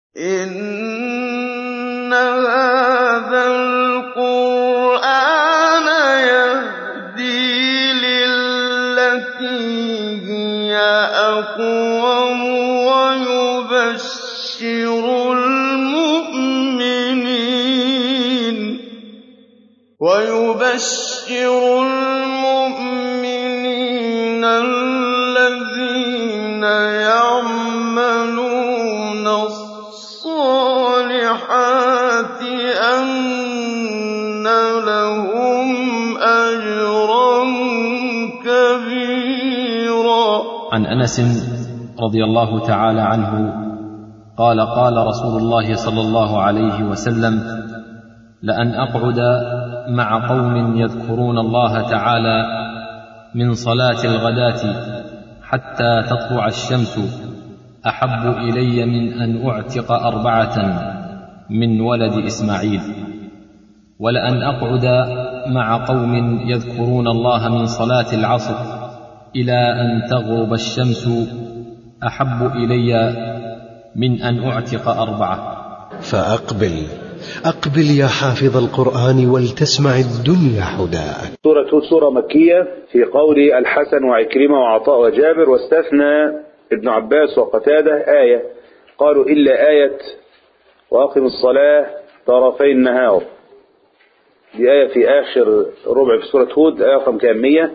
إِنَّ هَٰذَا الْقُرْآنَ يَهْدِي لِلَّتِي هِيَ أَقْوَمُ وَيُبَشِّرُ الْمُؤْمِنِينَ الَّذِينَ يَعْمَلُونَ الصَّالِحَاتِ أَنَّ لَهُمْ أَجْرًا كَبِيرًا عن انس رضي الله تعالى عنه قال قال رسول الله صلى الله عليه وسلم لان اقعد مع قوم يذكرون الله تعالى من صلاه الغداه حتى تطلع الشمس احب الي من ان اعتق اربعه من ولد اسماعيل ولان اقعد مع قوم يذكرون الله من صلاه العصر الى ان تغرب الشمس احب الي من ان اعتق اربعه فأقبل أقبل يا حافظ القرآن ولتسمع الدنيا حداك سورة هود سورة مكية في قول الحسن وعكرمة وعطاء وجابر واستثنى ابن عباس وقتادة آية قالوا إلا آية وأقم الصلاة طرفي النهار دي آية في آخر ربع في سورة هود آية رقم كام 100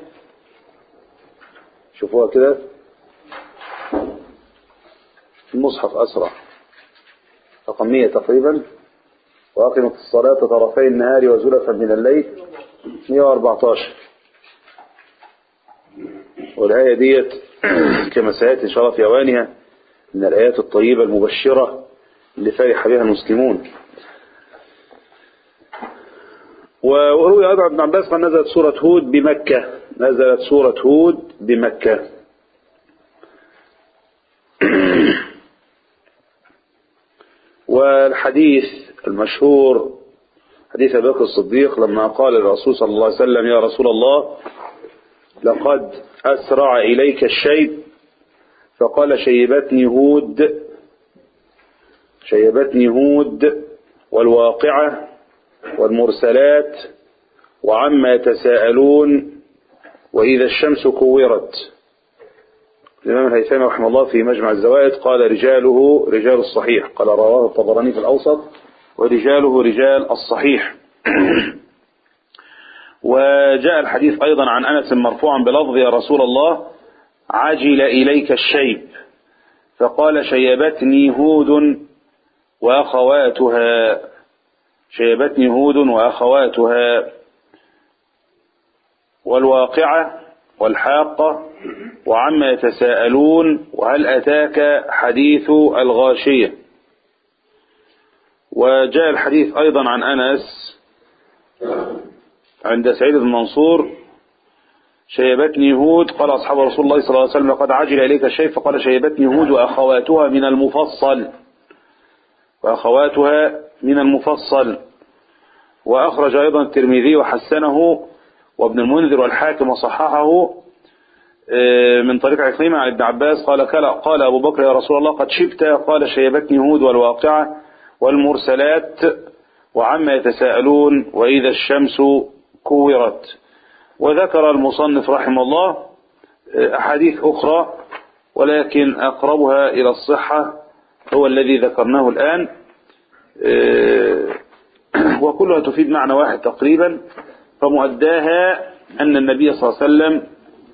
شوفوها كده المصحف أسرع رقم 100 تقريبا وأقمت الصلاة طرفي النهار وزلفا من الليل 114 والآية ديت كما سيأتي إن شاء الله في أوانها من الآيات الطيبة المبشرة اللي فرح بها المسلمون وروي أيضا ابن عباس قال نزلت سورة هود بمكة نزلت سورة هود بمكة والحديث المشهور حديث أبي بكر الصديق لما قال الرسول صلى الله عليه وسلم يا رسول الله لقد أسرع إليك الشيب فقال شيبتني هود شيبتني هود والواقعة والمرسلات وعما يتساءلون وإذا الشمس كورت الإمام الهيثمي رحمه الله في مجمع الزوائد قال رجاله رجال الصحيح قال رواه الطبراني في الأوسط ورجاله رجال الصحيح وجاء الحديث أيضا عن أنس مرفوعا بلفظ يا رسول الله عجل إليك الشيب فقال شيبتني هود وأخواتها شيبتني هود وأخواتها والواقعة والحاقة وعما يتساءلون وهل أتاك حديث الغاشية وجاء الحديث أيضا عن أنس عند سعيد بن منصور شيبتني هود قال أصحاب رسول الله صلى الله عليه وسلم قد عجل إليك الشيء فقال شيبتني هود وأخواتها من المفصل وأخواتها من المفصل وأخرج أيضا الترمذي وحسنه وابن المنذر والحاكم وصححه من طريق عكرمة عن ابن عباس قال قال أبو بكر يا رسول الله قد شبت قال شيبتني هود والواقعة والمرسلات وعما يتساءلون وإذا الشمس كورت وذكر المصنف رحمه الله أحاديث أخرى ولكن أقربها إلى الصحة هو الذي ذكرناه الآن وكلها تفيد معنى واحد تقريبا فمؤداها أن النبي صلى الله عليه وسلم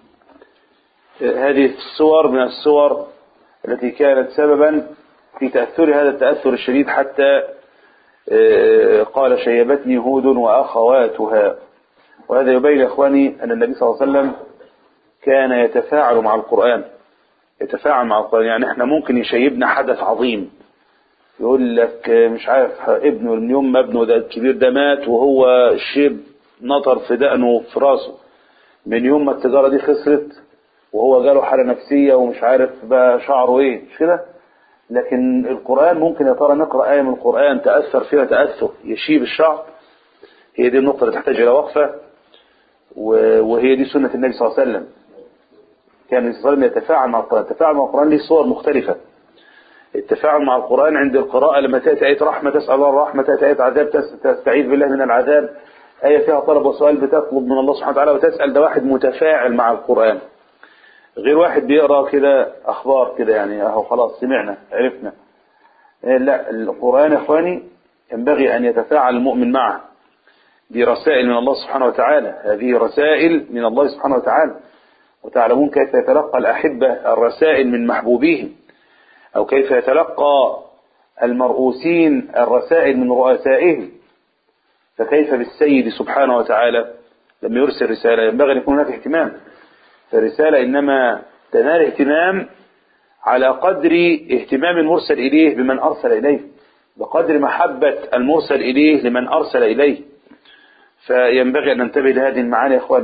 هذه الصور من الصور التي كانت سببا في تأثر هذا التأثر الشديد حتى قال شيبتني هود وأخواتها وهذا يبين يا إخواني أن النبي صلى الله عليه وسلم كان يتفاعل مع القرآن يتفاعل مع القرآن يعني احنا ممكن يشيبنا حدث عظيم يقول لك مش عارف ابنه من يوم ما ابنه ده الكبير ده مات وهو الشيب نطر في دقنه في راسه من يوم ما التجارة دي خسرت وهو جاله حالة نفسية ومش عارف بقى شعره ايه مش كده لكن القرآن ممكن يا ترى نقرأ آية من القرآن تأثر فيها تأثر يشيب الشعر هي دي النقطة اللي تحتاج إلى وقفة وهي دي سنة النبي صلى الله عليه وسلم كان النبي صلى الله عليه وسلم يتفاعل مع القرآن يتفاعل مع القرآن له صور مختلفة التفاعل مع القرآن عند القراءة لما تأتي آية رحمة تسأل الله الرحمة تأتي آية عذاب تس- تستعيذ بالله من العذاب آية فيها طلب وسؤال بتطلب من الله سبحانه وتعالى وتسأل ده واحد متفاعل مع القرآن غير واحد بيقرأ كده أخبار كده يعني أهو خلاص سمعنا عرفنا إيه لا القرآن يا إخواني ينبغي أن يتفاعل المؤمن معه دي رسائل من الله سبحانه وتعالى هذه رسائل من الله سبحانه وتعالى وتعلمون كيف يتلقى الأحبة الرسائل من محبوبيهم أو كيف يتلقى المرؤوسين الرسائل من رؤسائهم فكيف بالسيد سبحانه وتعالى لما يرسل رسالة ينبغي أن يكون هناك اهتمام فالرسالة إنما تنال اهتمام على قدر اهتمام المرسل إليه بمن أرسل إليه بقدر محبة المرسل إليه لمن أرسل إليه فينبغي أن ننتبه لهذه المعاني يا إخوان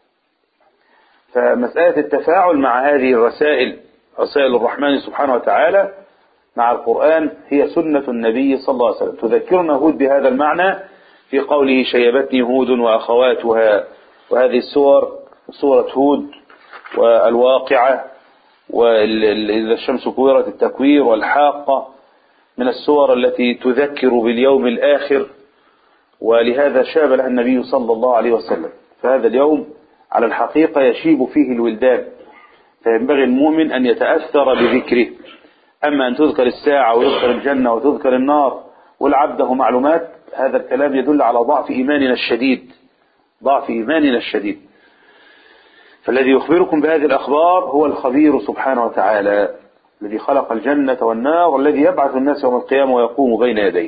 فمسألة التفاعل مع هذه الرسائل رسائل الرحمن سبحانه وتعالى مع القرآن هي سنة النبي صلى الله عليه وسلم تذكرنا هود بهذا المعنى في قوله شيبتني هود وأخواتها وهذه السور سورة هود والواقعة وإذا الشمس كورت التكوير والحاقة من السور التي تذكر باليوم الآخر ولهذا شاب لها النبي صلى الله عليه وسلم فهذا اليوم على الحقيقة يشيب فيه الولدان فينبغي المؤمن أن يتأثر بذكره أما أن تذكر الساعة ويذكر الجنة وتذكر النار والعبده معلومات هذا الكلام يدل على ضعف إيماننا الشديد ضعف إيماننا الشديد فالذي يخبركم بهذه الأخبار هو الخبير سبحانه وتعالى الذي خلق الجنة والنار والذي يبعث الناس يوم القيامة ويقوم بين يديه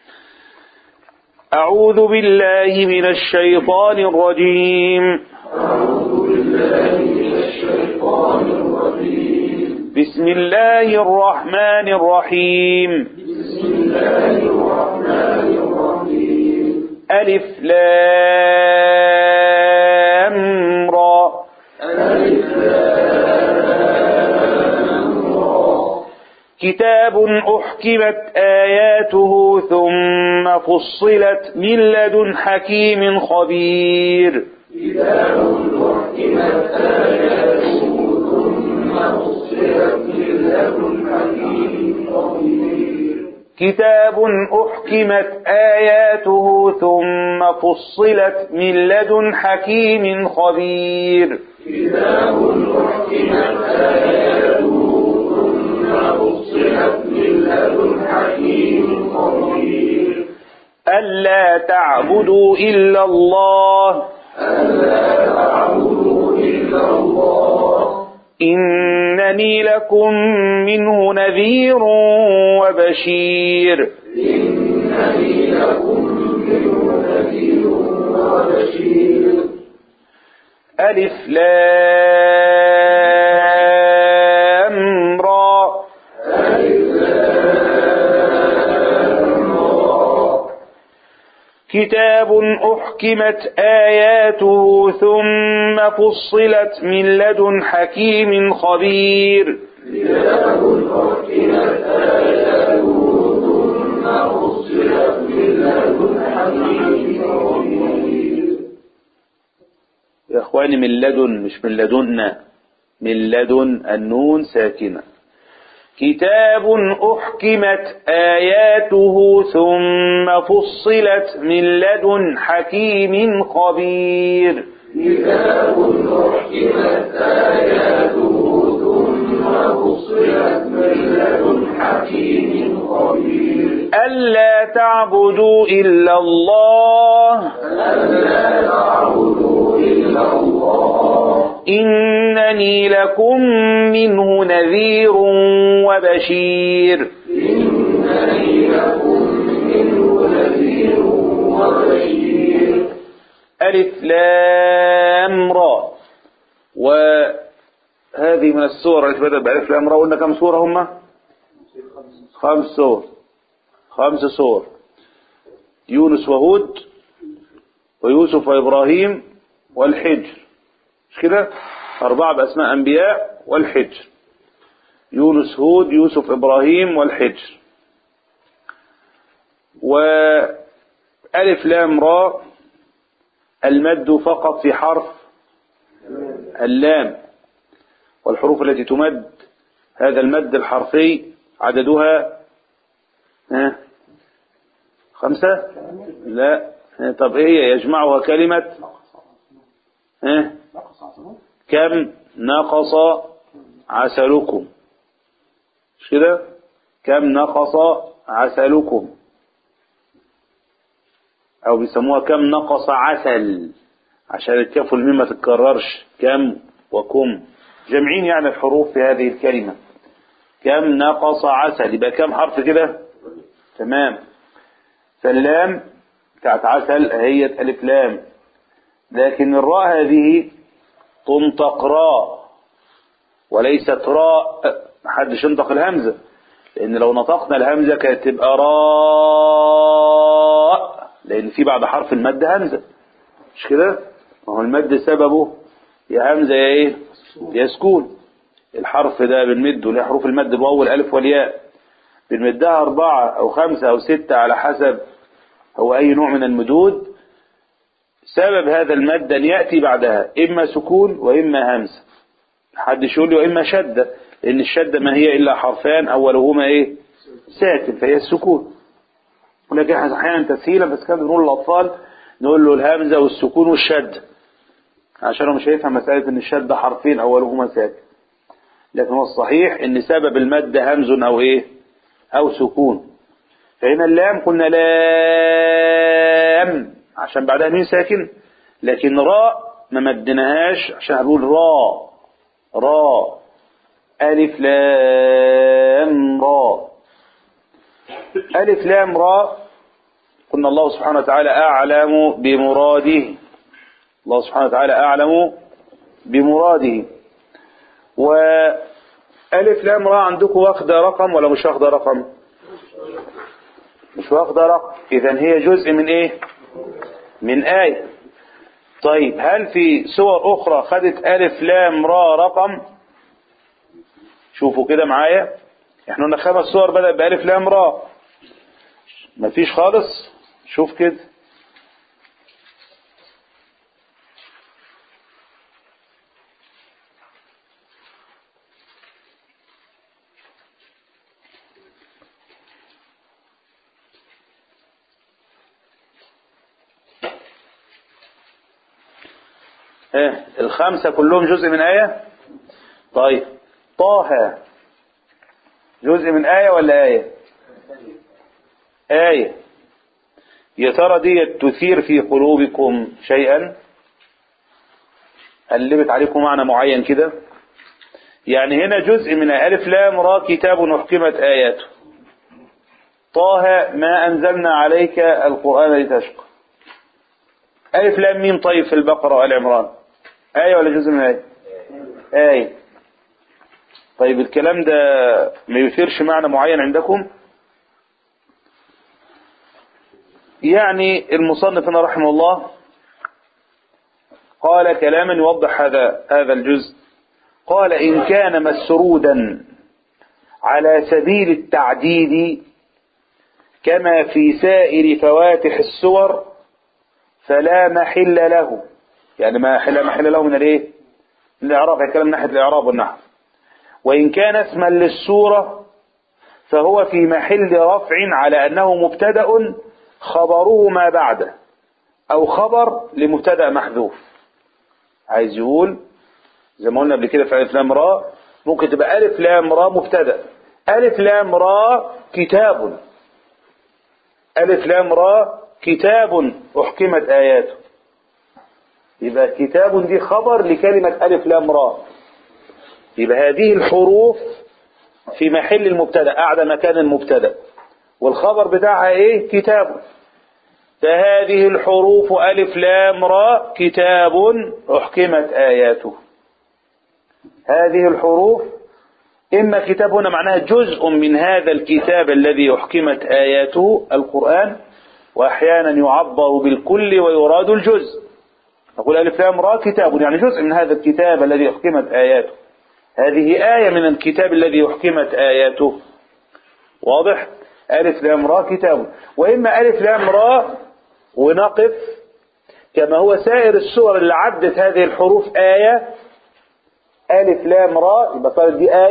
أعوذ بالله من الشيطان الرجيم بسم الله الرحمن الرحيم ألف لام را كتاب أحكمت آياته ثم فصلت من لدن حكيم خبير كتاب أحكمت آياته ثم فصلت من لدن حكيم خبير ألا تعبدوا إلا الله إنني لكم منه نذير وبشير ألف لام را كتاب أحكمت آياته ثم فصلت من لدن حكيم خبير يا اخواني من لدن مش من لدنا من لدن النون ساكنة كتاب أحكمت آياته ثم فصلت من لدن حكيم خبير ألا تعبدوا إلا الله إنني لكم منه نذير وبشير ألف لام را وهذه من السور التي بدأت بألف لام را قلنا كم سورة هم خمس سور خمس سور يونس وهود ويوسف وإبراهيم والحجر مش كده أربعة بأسماء أنبياء والحجر يونس هود يوسف إبراهيم والحجر وألف لام را المد فقط في حرف اللام والحروف التي تمد هذا المد الحرفي عددها ها خمسة لا ها، طب ايه هي يجمعها كلمة ها كم نقص عسلكم مش كده كم نقص عسلكم او بيسموها كم نقص عسل عشان الكاف والميم ما تتكررش كم وكم جمعين يعني الحروف في هذه الكلمة كم نقص عسل يبقى كم حرف كده تمام فاللام بتاعت عسل هي ألف لام لكن الراء هذه تنطق راء وليست راء محدش ينطق الهمزة لأن لو نطقنا الهمزة كانت تبقى راء لأن في بعد حرف المد همزة مش كده؟ ما هو المد سببه يا همزة يا إيه؟ يا سكون الحرف ده بنمده اللي هي حروف المد الواو والألف والياء بنمدها أربعة أو خمسة أو ستة على حسب هو أي نوع من المدود سبب هذا المد أن يأتي بعدها إما سكون وإما همزة حدش يقول لي وإما شدة لأن الشدة ما هي إلا حرفان أولهما إيه ساكن فهي السكون ولكن أحيانا تسهيلا بس كان بنقول للأطفال نقول له الهمزة والسكون والشد عشان هو مش هيفهم مسألة إن الشد حرفين أولهما ساكن لكن هو الصحيح إن سبب المد همز أو إيه أو سكون فهنا اللام قلنا لام عشان بعدها مين ساكن لكن راء ما مدناهاش عشان هنقول راء راء ألف لام راء ألف لام راء قلنا الله سبحانه وتعالى أعلم بمراده الله سبحانه وتعالى أعلم بمراده وألف لام راء عندكم واخدة رقم ولا مش واخدة رقم مش واخدة رقم إذا هي جزء من إيه من آية طيب هل في سور أخرى خدت ألف لام را رقم شوفوا كده معايا احنا قلنا خمس سور بدأ بألف لام را مفيش خالص شوف كده ايه الخمسة كلهم جزء من آية طيب طه جزء من آية ولا آية آية يا ترى دي تثير في قلوبكم شيئا قلبت عليكم معنى معين كده يعني هنا جزء من ألف لام را كتاب أحكمت آياته طه ما أنزلنا عليك القرآن لتشقى ألف لام ميم طيب في البقرة وآل عمران آية ولا جزء من آية آية طيب الكلام ده ما يثيرش معنى معين عندكم يعني المصنف هنا رحمه الله قال كلاما يوضح هذا هذا الجزء قال إن كان مسرودا على سبيل التعديد كما في سائر فواتح السور فلا محل له يعني ما حل محل له من الايه من الاعراب الكلام من ناحيه الاعراب والنحو وان كان اسما للسوره فهو في محل رفع على انه مبتدا خبره ما بعده او خبر لمبتدا محذوف عايز يقول زي ما قلنا قبل كده في الف لام را ممكن تبقى الف لام را مبتدا الف لام را كتاب الف لام را كتاب احكمت اياته يبقى كتاب دي خبر لكلمة ألف لام را يبقى هذه الحروف في محل المبتدا قاعدة مكان المبتدا والخبر بتاعها ايه كتاب فهذه الحروف ألف لام را كتاب أحكمت آياته هذه الحروف إما كتاب هنا معناها جزء من هذا الكتاب الذي أحكمت آياته القرآن وأحيانا يعبر بالكل ويراد الجزء نقول ألف لام را كتاب يعني جزء من هذا الكتاب الذي أحكمت آياته هذه آية من الكتاب الذي أحكمت آياته واضح ألف لام را كتاب وإما ألف لام را ونقف كما هو سائر السور اللي عدت هذه الحروف آية ألف لام را يبقى صارت دي آية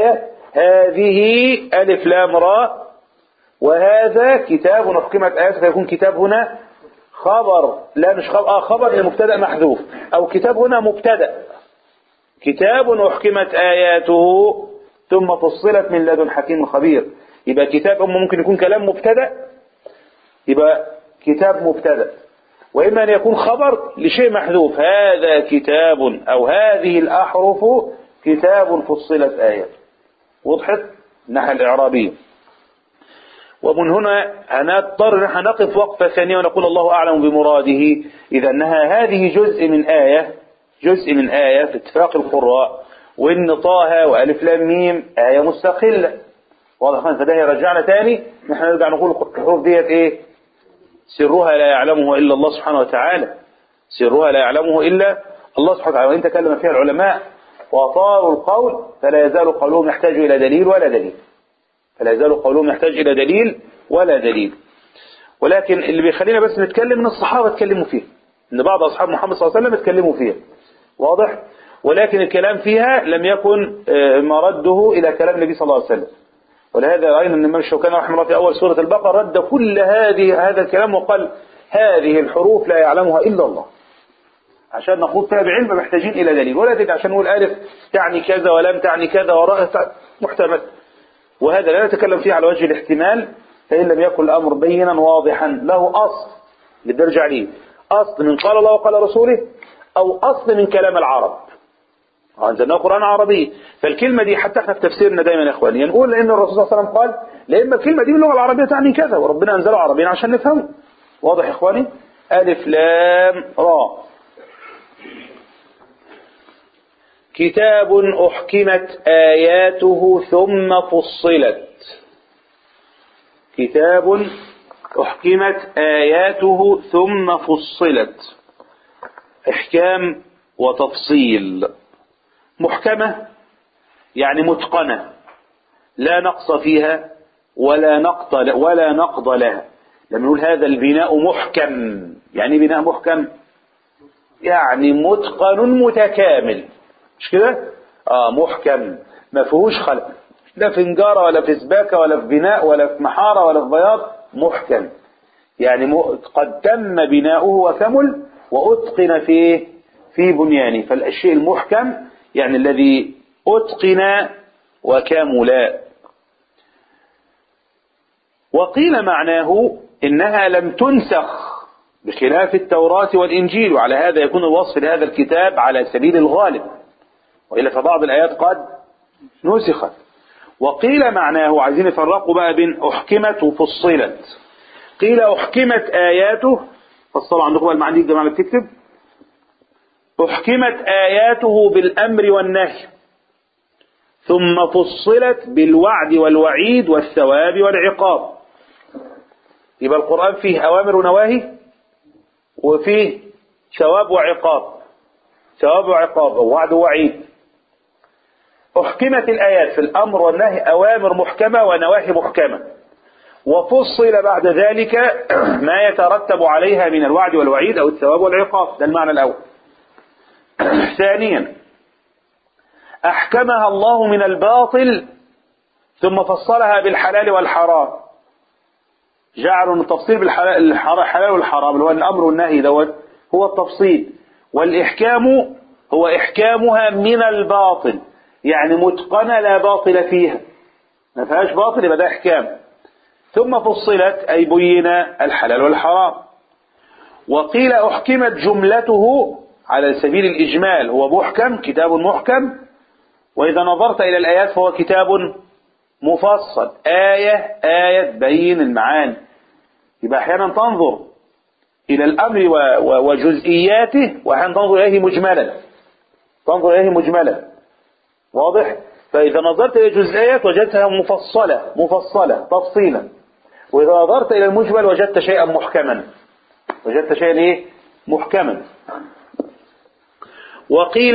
هذه ألف لام راء وهذا كتاب أحكمت آياته فيكون كتاب هنا خبر لا مش خبر آه خبر لمبتدأ محذوف أو كتاب هنا مبتدأ كتاب أحكمت آياته ثم فصلت من لدن حكيم خبير يبقى كتاب أما ممكن يكون كلام مبتدأ يبقى كتاب مبتدأ وإما أن يكون خبر لشيء محذوف هذا كتاب أو هذه الأحرف كتاب فصلت آيات وضحت الناحية الإعرابية ومن هنا هنضطر نحن نقف وقفة ثانية ونقول الله أعلم بمراده إذا أنها هذه جزء من آية جزء من آية في اتفاق القراء وإن طه وألف لام ميم آية مستقلة واضح فده يرجعنا تاني نحن نرجع نقول الحروف ديت إيه سرها لا يعلمه إلا الله سبحانه وتعالى سرها لا يعلمه إلا الله سبحانه وتعالى وإن تكلم فيها العلماء وأطاروا القول فلا يزال قولهم يحتاج إلى دليل ولا دليل فلا يزال قولهم يحتاج إلى دليل ولا دليل ولكن اللي بيخلينا بس نتكلم ان الصحابة اتكلموا فيه ان بعض أصحاب محمد صلى الله عليه وسلم اتكلموا فيها واضح ولكن الكلام فيها لم يكن مرده إلى كلام النبي صلى الله عليه وسلم ولهذا رأينا أن الإمام الشوكاني رحمه الله في أول سورة البقرة رد كل هذه هذا الكلام وقال هذه الحروف لا يعلمها إلا الله عشان نقول فيها بعلم محتاجين إلى دليل ولا تدع عشان نقول ألف تعني كذا ولم تعني كذا وراء محتمل وهذا لا نتكلم فيه على وجه الاحتمال فإن لم يكن الأمر بينا واضحا له أصل اللي بيرجع ليه أصل من قال الله وقال رسوله أو أصل من كلام العرب أنزلنا قرآن عربي فالكلمة دي حتى احنا في تفسيرنا دايما يا إخواني نقول لأن الرسول صلى الله عليه وسلم قال لأن الكلمة دي باللغة العربية تعني كذا وربنا أنزله عربيا عشان نفهمه واضح يا إخواني ألف لام راء كتاب أحكمت آياته ثم فصلت كتاب أحكمت آياته ثم فصلت إحكام وتفصيل محكمة يعني متقنة لا نقص فيها ولا نقض ولا نقض لها لما نقول هذا البناء محكم يعني بناء محكم يعني متقن متكامل مش كده اه محكم ما فيهوش خلق لا في نجارة ولا في سباكة ولا في بناء ولا في محارة ولا في بياض محكم يعني قد تم بناؤه وكمل وأتقن في في بنيانه فالشيء المحكم يعني الذي أتقن وكمل وقيل معناه إنها لم تنسخ بخلاف التوراة والإنجيل وعلى هذا يكون الوصف لهذا الكتاب على سبيل الغالب وإلا فبعض الآيات قد نسخت وقيل معناه عايزين يفرقوا بقى بين أحكمت وفصلت قيل أحكمت آياته فالصلاة عندكم بقى المعنى دي الجماعة اللي بتكتب أحكمت آياته بالأمر والنهي ثم فصلت بالوعد والوعيد والثواب والعقاب يبقى القرآن فيه أوامر ونواهي وفيه ثواب وعقاب ثواب وعقاب أو وعد ووعيد أحكمت الآيات في الأمر والنهي أوامر محكمة ونواهي محكمة وفصل بعد ذلك ما يترتب عليها من الوعد والوعيد أو الثواب والعقاب ده المعنى الأول ثانيا أحكمها الله من الباطل ثم فصلها بالحلال والحرام جعلوا التفصيل بالحلال والحرام اللي هو الأمر والنهي دوت هو التفصيل والإحكام هو إحكامها من الباطل يعني متقنة لا باطل فيها ما فيهاش باطل يبقى ده إحكام ثم فصلت أي بين الحلال والحرام وقيل أحكمت جملته على سبيل الإجمال هو محكم كتاب محكم وإذا نظرت إلى الآيات فهو كتاب مفصل آية آية تبين المعاني يبقى أحيانا تنظر إلى الأمر وجزئياته وأحيانا تنظر إليه مجملا تنظر إليه مجملا واضح فإذا نظرت إلى الجزئيات وجدتها مفصلة مفصلة تفصيلا وإذا نظرت إلى المجمل وجدت شيئا محكما وجدت شيئا إيه محكما وقيل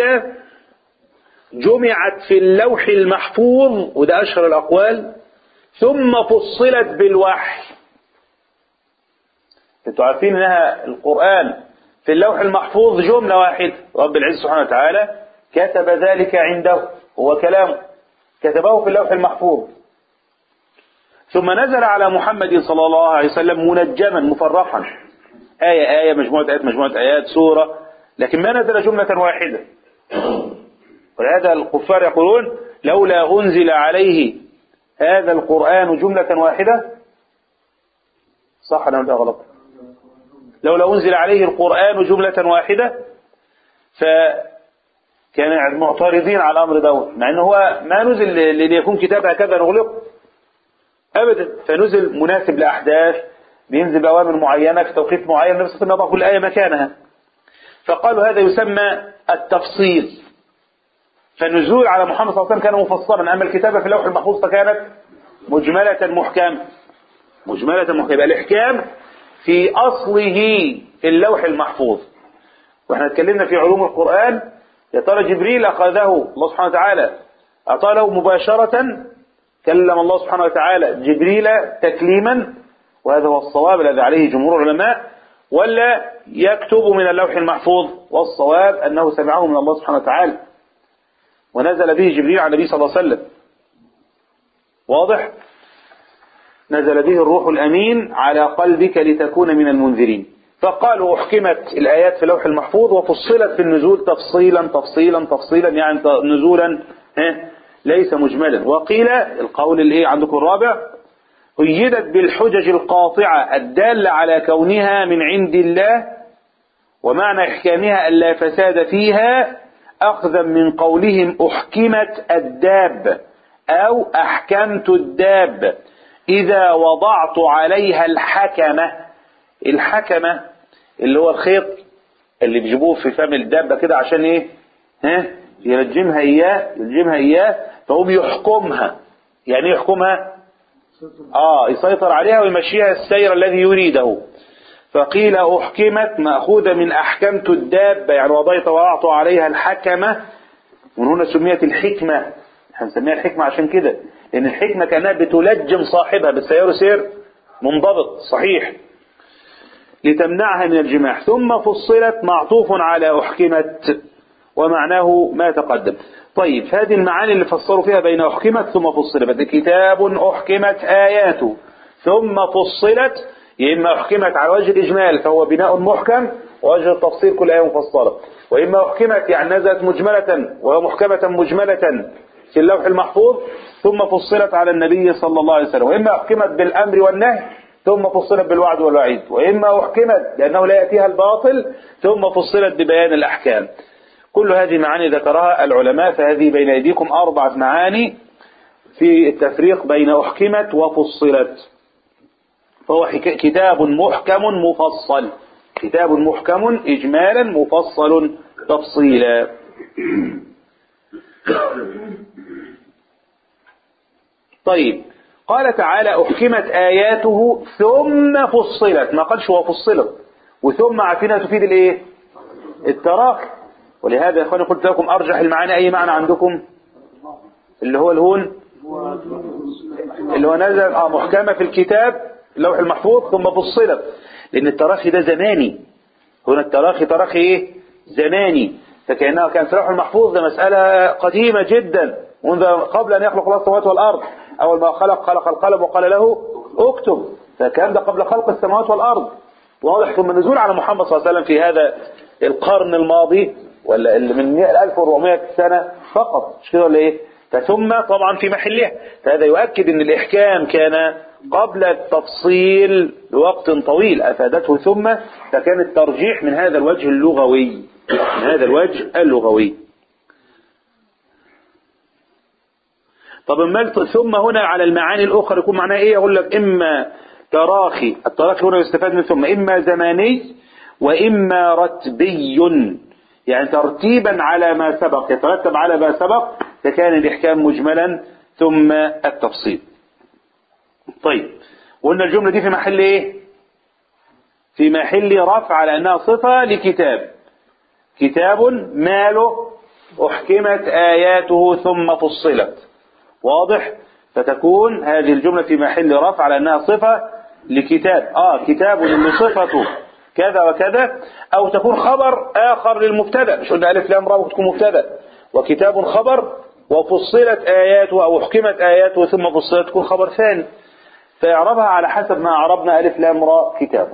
جمعت في اللوح المحفوظ وده أشهر الأقوال ثم فصلت بالوحي انتوا عارفين انها القرآن في اللوح المحفوظ جملة واحدة رب العزة سبحانه وتعالى كتب ذلك عنده هو كلامه كتبه في اللوح المحفوظ ثم نزل على محمد صلى الله عليه وسلم منجما مفرقا آية آية مجموعة آيات مجموعة آيات سورة لكن ما نزل جملة واحدة ولهذا الكفار يقولون لولا أنزل عليه هذا القرآن جملة واحدة صح أنا ولا غلط لولا أنزل عليه القرآن جملة واحدة فكان معترضين على الأمر دوت مع أنه هو ما نزل ليكون كتاب هكذا نغلق أبدا فنزل مناسب لأحداث بينزل بأوامر معينة في توقيت معين النبي صلى الله عليه وسلم كل آية مكانها فقالوا هذا يسمى التفصيل فالنزول على محمد صلى الله عليه وسلم كان مفصلا أما الكتابة في اللوح المحفوظ فكانت مجملة محكمة مجملة محكمة يبقى الإحكام في أصله في اللوح المحفوظ واحنا اتكلمنا في علوم القرآن يا ترى جبريل أخذه الله سبحانه وتعالى أعطاه مباشرة كلم الله سبحانه وتعالى جبريل تكليما وهذا هو الصواب الذي عليه جمهور العلماء ولا يكتب من اللوح المحفوظ والصواب أنه سمعه من الله سبحانه وتعالى ونزل به جبريل على النبي صلى الله عليه وسلم واضح نزل به الروح الأمين على قلبك لتكون من المنذرين فقالوا أحكمت الآيات في اللوح المحفوظ وفصلت في النزول تفصيلا تفصيلا تفصيلا يعني نزولا ليس مجملا وقيل القول اللي ايه عندكم الرابع قيدت بالحجج القاطعة الدالة على كونها من عند الله ومعنى إحكامها ألا فساد فيها أخذا من قولهم أحكمت الداب أو أحكمت الداب إذا وضعت عليها الحكمة الحكمة اللي هو الخيط اللي بيجيبوه في فم الدابة كده عشان ايه ها يلجمها اياه يلجمها اياه فهو بيحكمها يعني ايه يحكمها اه يسيطر عليها ويمشيها السير الذي يريده فقيل أحكمت مأخوذة من أحكمت الدابة يعني وضيت وضعت عليها الحكمة ومن هنا سميت الحكمة هنسميها الحكمة عشان كده لأن الحكمة كانها بتلجم صاحبها بالسير سير منضبط صحيح لتمنعها من الجماح ثم فصلت معطوف على أحكمت ومعناه ما تقدم طيب هذه المعاني اللي فسروا فيها بين أحكمت ثم فصلت كتاب أحكمت آياته ثم فصلت يا إما أحكمت على وجه الإجمال فهو بناء محكم ووجه التفصيل كل آية مفصلة وإما أحكمت يعني نزلت مجملة ومحكمة مجملة في اللوح المحفوظ ثم فصلت على النبي صلى الله عليه وسلم وإما أحكمت بالأمر والنهي ثم فصلت بالوعد والوعيد وإما أحكمت لأنه لا يأتيها الباطل ثم فصلت ببيان الأحكام كل هذه معاني ذكرها العلماء فهذه بين أيديكم أربعة معاني في التفريق بين أحكمت وفصلت فهو كتاب محكم مفصل كتاب محكم إجمالا مفصل تفصيلا طيب قال تعالى أحكمت آياته ثم فصلت ما قالش هو فصلت وثم عارفينها تفيد الايه التراخي ولهذا يا اخواني قلت لكم ارجح المعاني اي معنى عندكم اللي هو الهون اللي هو نزل اه محكمة في الكتاب اللوح المحفوظ ثم فصلت لان التراخي ده زماني هنا التراخي تراخي ايه زماني فكأنها كان في اللوح المحفوظ ده مسألة قديمة جدا منذ قبل ان يخلق الله السماوات والارض اول ما خلق خلق القلم وقال له اكتب فكان ده قبل خلق السماوات والارض واضح ثم النزول على محمد صلى الله عليه وسلم في هذا القرن الماضي ولا اللي من 1400 سنة فقط مش كده ولا ايه فثم طبعا في محلها فهذا يؤكد ان الاحكام كان قبل التفصيل بوقت طويل افادته ثم فكان الترجيح من هذا الوجه اللغوي من هذا الوجه اللغوي طب المال ثم هنا على المعاني الاخرى يكون معناها ايه اقول لك اما تراخي التراخي هنا يستفاد من ثم اما زماني واما رتبي يعني ترتيبا على ما سبق يترتب على ما سبق فكان الإحكام مجملا ثم التفصيل طيب وقلنا الجملة دي في محل ايه في محل رفع على أنها صفة لكتاب كتاب ماله أحكمت آياته ثم فصلت واضح فتكون هذه الجملة في محل رفع على أنها صفة لكتاب آه كتاب اللي صفته كذا وكذا أو تكون خبر آخر للمبتدا مش قلنا ألف لام را تكون مبتدا وكتاب خبر وفصلت آياته أو حكمت آياته ثم فصلت تكون خبر ثاني فيعربها على حسب ما عربنا ألف لام راء كتاب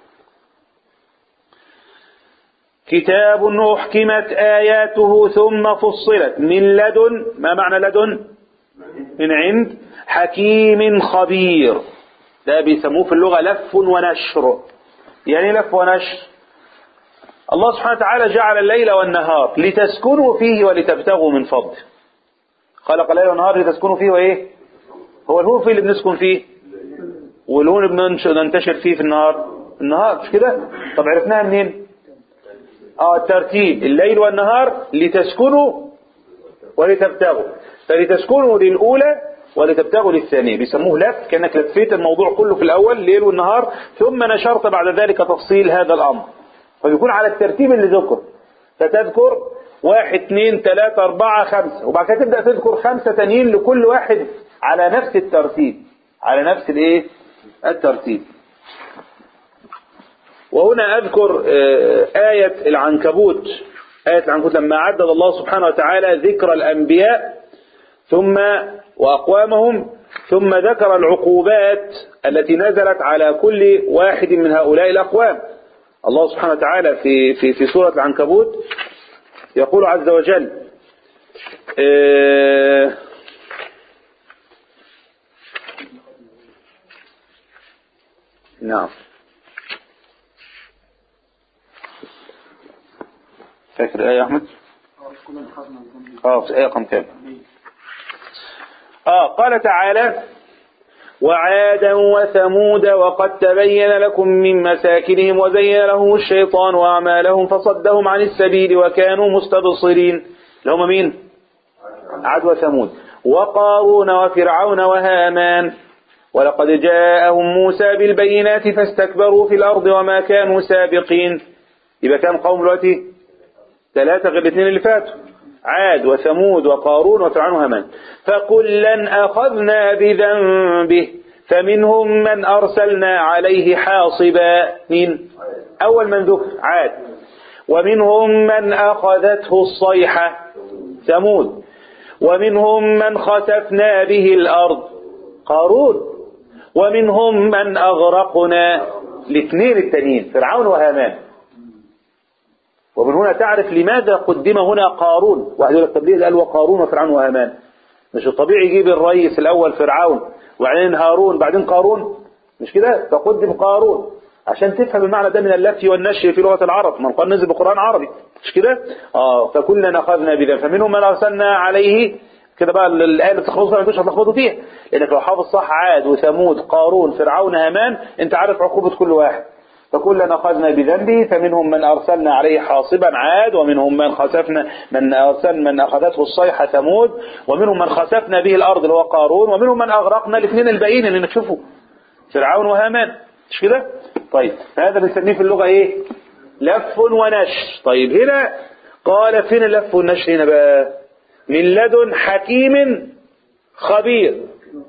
كتاب أحكمت آياته ثم فصلت من لدن ما معنى لدن من عند حكيم خبير ده بيسموه في اللغة لف ونشر يعني لف ونشر الله سبحانه وتعالى جعل الليل والنهار لتسكنوا فيه ولتبتغوا من فضله خلق الليل والنهار لتسكنوا فيه وايه هو الهون فيه اللي بنسكن فيه والهون بننتشر فيه في النهار النهار مش كده طب عرفناها منين اه الترتيب الليل والنهار لتسكنوا ولتبتغوا فلتسكنوا للأولى ولتبتغوا للثانية بيسموه لف كأنك لفيت الموضوع كله في الأول الليل والنهار ثم نشرت بعد ذلك تفصيل هذا الأمر فبيكون على الترتيب اللي ذكر فتذكر واحد اثنين ثلاثة أربعة خمسة وبعد كده تبدأ تذكر خمسة تانيين لكل واحد على نفس الترتيب على نفس الايه الترتيب وهنا أذكر آية العنكبوت آية العنكبوت لما عدد الله سبحانه وتعالى ذكر الأنبياء ثم وأقوامهم ثم ذكر العقوبات التي نزلت على كل واحد من هؤلاء الأقوام الله سبحانه وتعالى في في في سورة العنكبوت يقول عز وجل آه نعم فاكر الآية يا أحمد؟ اه في الآية رقم كام؟ اه قال تعالى وعادا وثمود وقد تبين لكم من مساكنهم وزين لهم الشيطان وأعمالهم فصدهم عن السبيل وكانوا مستبصرين لهم مين عاد وثمود وقارون وفرعون وهامان ولقد جاءهم موسى بالبينات فاستكبروا في الأرض وما كانوا سابقين يبقى كان قوم دلوقتي ثلاثة غير الاثنين اللي فاتوا عاد وثمود وقارون وفرعون وهامان فكلا أخذنا بذنبه فمنهم من أرسلنا عليه حاصبا مين أول من ذكر عاد ومنهم من أخذته الصيحة ثمود ومنهم من خسفنا به الأرض قارون ومنهم من أغرقنا الاثنين التانيين فرعون وهامان ومن هنا تعرف لماذا قدم هنا قارون واحد يقول لك طب ليه قال وقارون وفرعون وهامان مش الطبيعي يجيب الرئيس الاول فرعون وبعدين هارون بعدين قارون مش كده فقدم قارون عشان تفهم المعنى ده من اللف والنشر في لغه العرب من قال نزل بقران عربي مش كده اه فكلنا اخذنا بذنب فمنهم من ارسلنا عليه كده بقى الايه اللي بتخلصها ما انتوش هتلخبطوا فيها لانك لو حافظ صح عاد وثمود قارون فرعون هامان انت عارف عقوبه كل واحد فكلنا أخذنا بذنبه فمنهم من أرسلنا عليه حاصبا عاد ومنهم من خسفنا من أرسل من أخذته الصيحة ثمود ومنهم من خسفنا به الأرض اللي هو قارون ومنهم من أغرقنا الاثنين الباقيين اللي نشوفه فرعون وهامان مش كده؟ طيب هذا بنسميه في اللغة إيه؟ لف ونشر طيب هنا قال فين اللف والنشر هنا بقى؟ من لدن حكيم خبير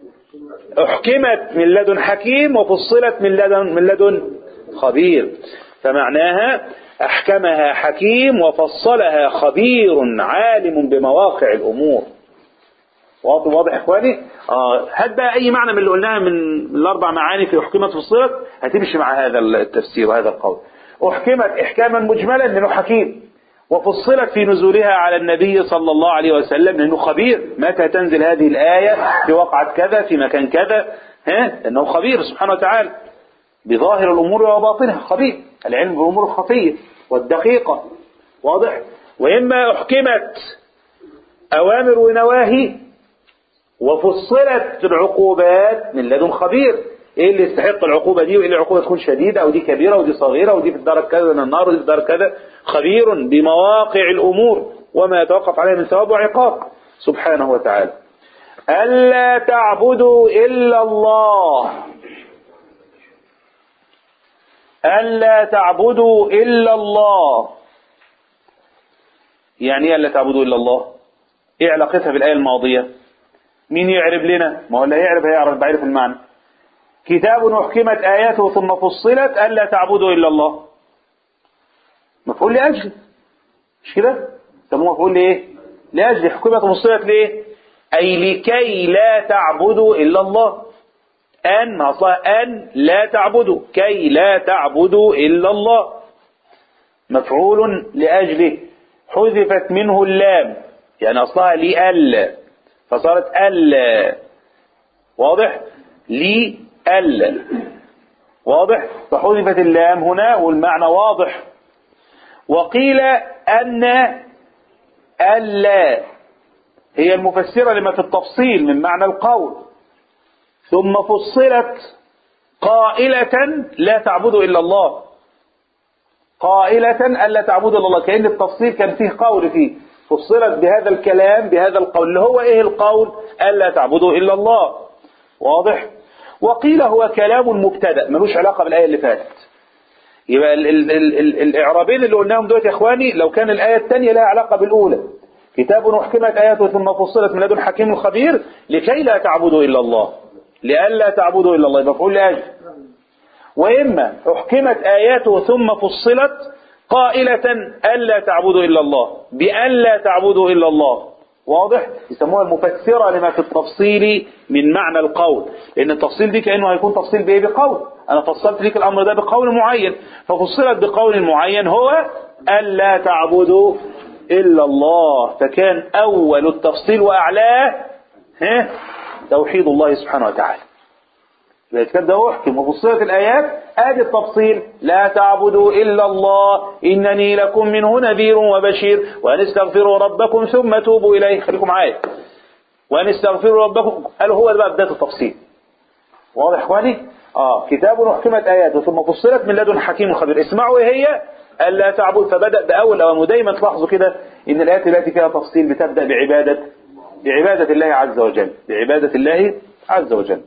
احكمت من لدن حكيم وفصلت من لدن من لدن خبير فمعناها أحكمها حكيم وفصلها خبير عالم بمواقع الأمور واضح واضح إخواني آه هات بقى أي معنى من اللي قلناها من الأربع معاني في أحكمت فصلت هتمشي مع هذا التفسير وهذا القول أحكمت إحكاما مجملا لأنه حكيم وفصلت في نزولها على النبي صلى الله عليه وسلم لأنه خبير متى تنزل هذه الآية في وقعة كذا في مكان كذا ها لأنه خبير سبحانه وتعالى بظاهر الأمور وباطنها خبير العلم بالأمور الخفية والدقيقة واضح وإما أحكمت أوامر ونواهي وفصلت العقوبات من لدن خبير ايه اللي يستحق العقوبة دي وايه اللي العقوبة تكون شديدة ودي كبيرة ودي صغيرة ودي في الدرجة كذا من النار ودي في الدرجة كذا خبير بمواقع الأمور وما يتوقف عليه من ثواب وعقاب سبحانه وتعالى ألا تعبدوا إلا الله ألا تعبدوا إلا الله يعني ايه ألا تعبدوا إلا الله إيه علاقتها بالآية الماضية مين يعرب لنا ما هو اللي هيعرب هيعرف بعرف المعنى كتاب أحكمت آياته ثم فصلت ألا تعبدوا إلا الله مفعول لأجل مش كده سموه مفعول لإيه لأجل حكمت فصلت ليه أي لكي لا تعبدوا إلا الله أن أصلها أن لا تعبدوا كي لا تعبدوا إلا الله مفعول لأجله حذفت منه اللام يعني أصلها لألا فصارت ألا واضح لألا واضح فحذفت اللام هنا والمعنى واضح وقيل أن ألا هي المفسرة لما في التفصيل من معنى القول ثم فصلت قائلة لا تعبدوا إلا الله قائلة ألا تعبدوا إلا الله كأن التفصيل كان فيه قول فيه فصلت بهذا الكلام بهذا القول اللي هو إيه القول ألا تعبدوا إلا الله واضح وقيل هو كلام مبتدأ ملوش علاقة بالآية اللي فاتت يبقى ال ال ال ال الإعرابين اللي قلناهم دول يا إخواني لو كان الآية الثانية لها علاقة بالأولى كتاب أحكمت آياته ثم فصلت من لدن حكيم خبير لكي لا تعبدوا إلا الله لئلا تعبدوا إلا الله مفعول لأجل وإما أحكمت آياته ثم فصلت قائلة ألا تعبدوا إلا الله بألا تعبدوا إلا الله واضح يسموها المفسرة لما في التفصيل من معنى القول لأن التفصيل دي كأنه هيكون تفصيل بإيه بقول أنا فصلت لك الأمر ده بقول معين ففصلت بقول معين هو ألا تعبدوا إلا الله فكان أول التفصيل وأعلاه ها توحيد الله سبحانه وتعالى يبقى الكتاب ده احكم وفصلت الايات ادي التفصيل لا تعبدوا الا الله انني لكم منه نذير وبشير وان استغفروا ربكم ثم توبوا اليه خليكم معايا وان استغفروا ربكم قالوا هو ده بقى بدايه التفصيل واضح يا اخواني اه كتاب احكمت اياته ثم فصلت من لدن حكيم خبير اسمعوا ايه هي الا تعبد فبدا باول اوامر ودايما تلاحظوا كده ان الايات التي فيها تفصيل بتبدا بعباده بعباده الله عز وجل بعباده الله عز وجل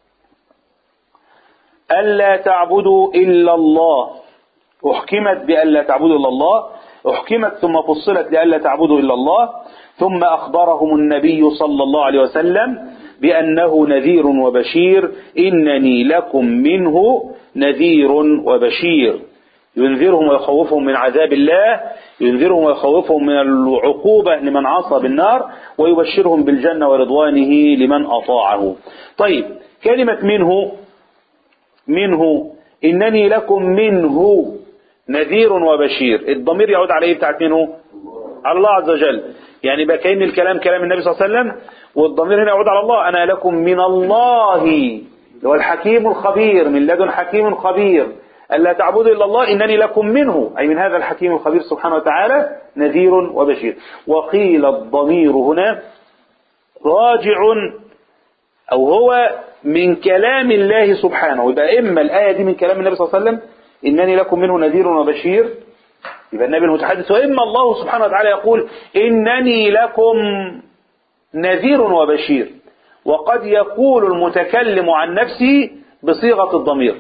ألا تعبدوا إلا الله أحكمت بألا تعبدوا إلا الله أحكمت ثم فصلت لألا تعبدوا إلا الله ثم أخبرهم النبي صلى الله عليه وسلم بأنه نذير وبشير إنني لكم منه نذير وبشير ينذرهم ويخوفهم من عذاب الله ينذرهم ويخوفهم من العقوبة لمن عصى بالنار ويبشرهم بالجنة ورضوانه لمن أطاعه طيب كلمة منه منه إنني لكم منه نذير وبشير الضمير يعود على إيه بتاعت منه على الله عز وجل يعني بقى كأن الكلام كلام النبي صلى الله عليه وسلم والضمير هنا يعود على الله أنا لكم من الله اللي هو الحكيم الخبير من لدن حكيم خبير ألا تعبدوا إلا الله إنني لكم منه أي من هذا الحكيم الخبير سبحانه وتعالى نذير وبشير وقيل الضمير هنا راجع أو هو من كلام الله سبحانه يبقى إما الآية دي من كلام النبي صلى الله عليه وسلم إنني لكم منه نذير وبشير يبقى النبي المتحدث وإما الله سبحانه وتعالى يقول إنني لكم نذير وبشير وقد يقول المتكلم عن نفسه بصيغة الضمير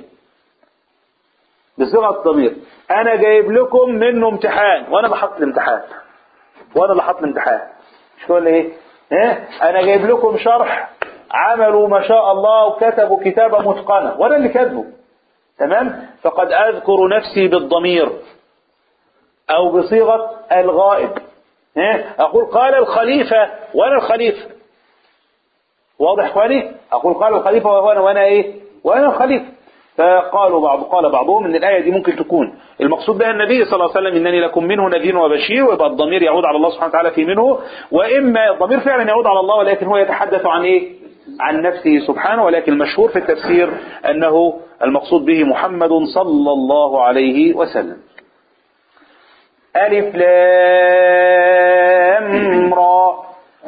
بصيغة الضمير أنا جايب لكم منه امتحان وأنا اللي حط الامتحان وأنا اللي حط الامتحان مش تقول إيه؟ إيه؟ أنا جايب لكم شرح عملوا ما شاء الله وكتبوا كتابة متقنة وأنا اللي كاتبه تمام فقد أذكر نفسي بالضمير أو بصيغة الغائب أقول قال الخليفة وأنا الخليفة واضح إخواني أقول قال الخليفة وأنا وأنا إيه وأنا الخليفة فقالوا بعض قال بعضهم ان الايه دي ممكن تكون المقصود بها النبي صلى الله عليه وسلم انني لكم منه نذير وبشير ويبقى الضمير يعود على الله سبحانه وتعالى في منه واما الضمير فعلا يعود على الله ولكن هو يتحدث عن ايه عن نفسه سبحانه ولكن المشهور في التفسير انه المقصود به محمد صلى الله عليه وسلم ألف لام را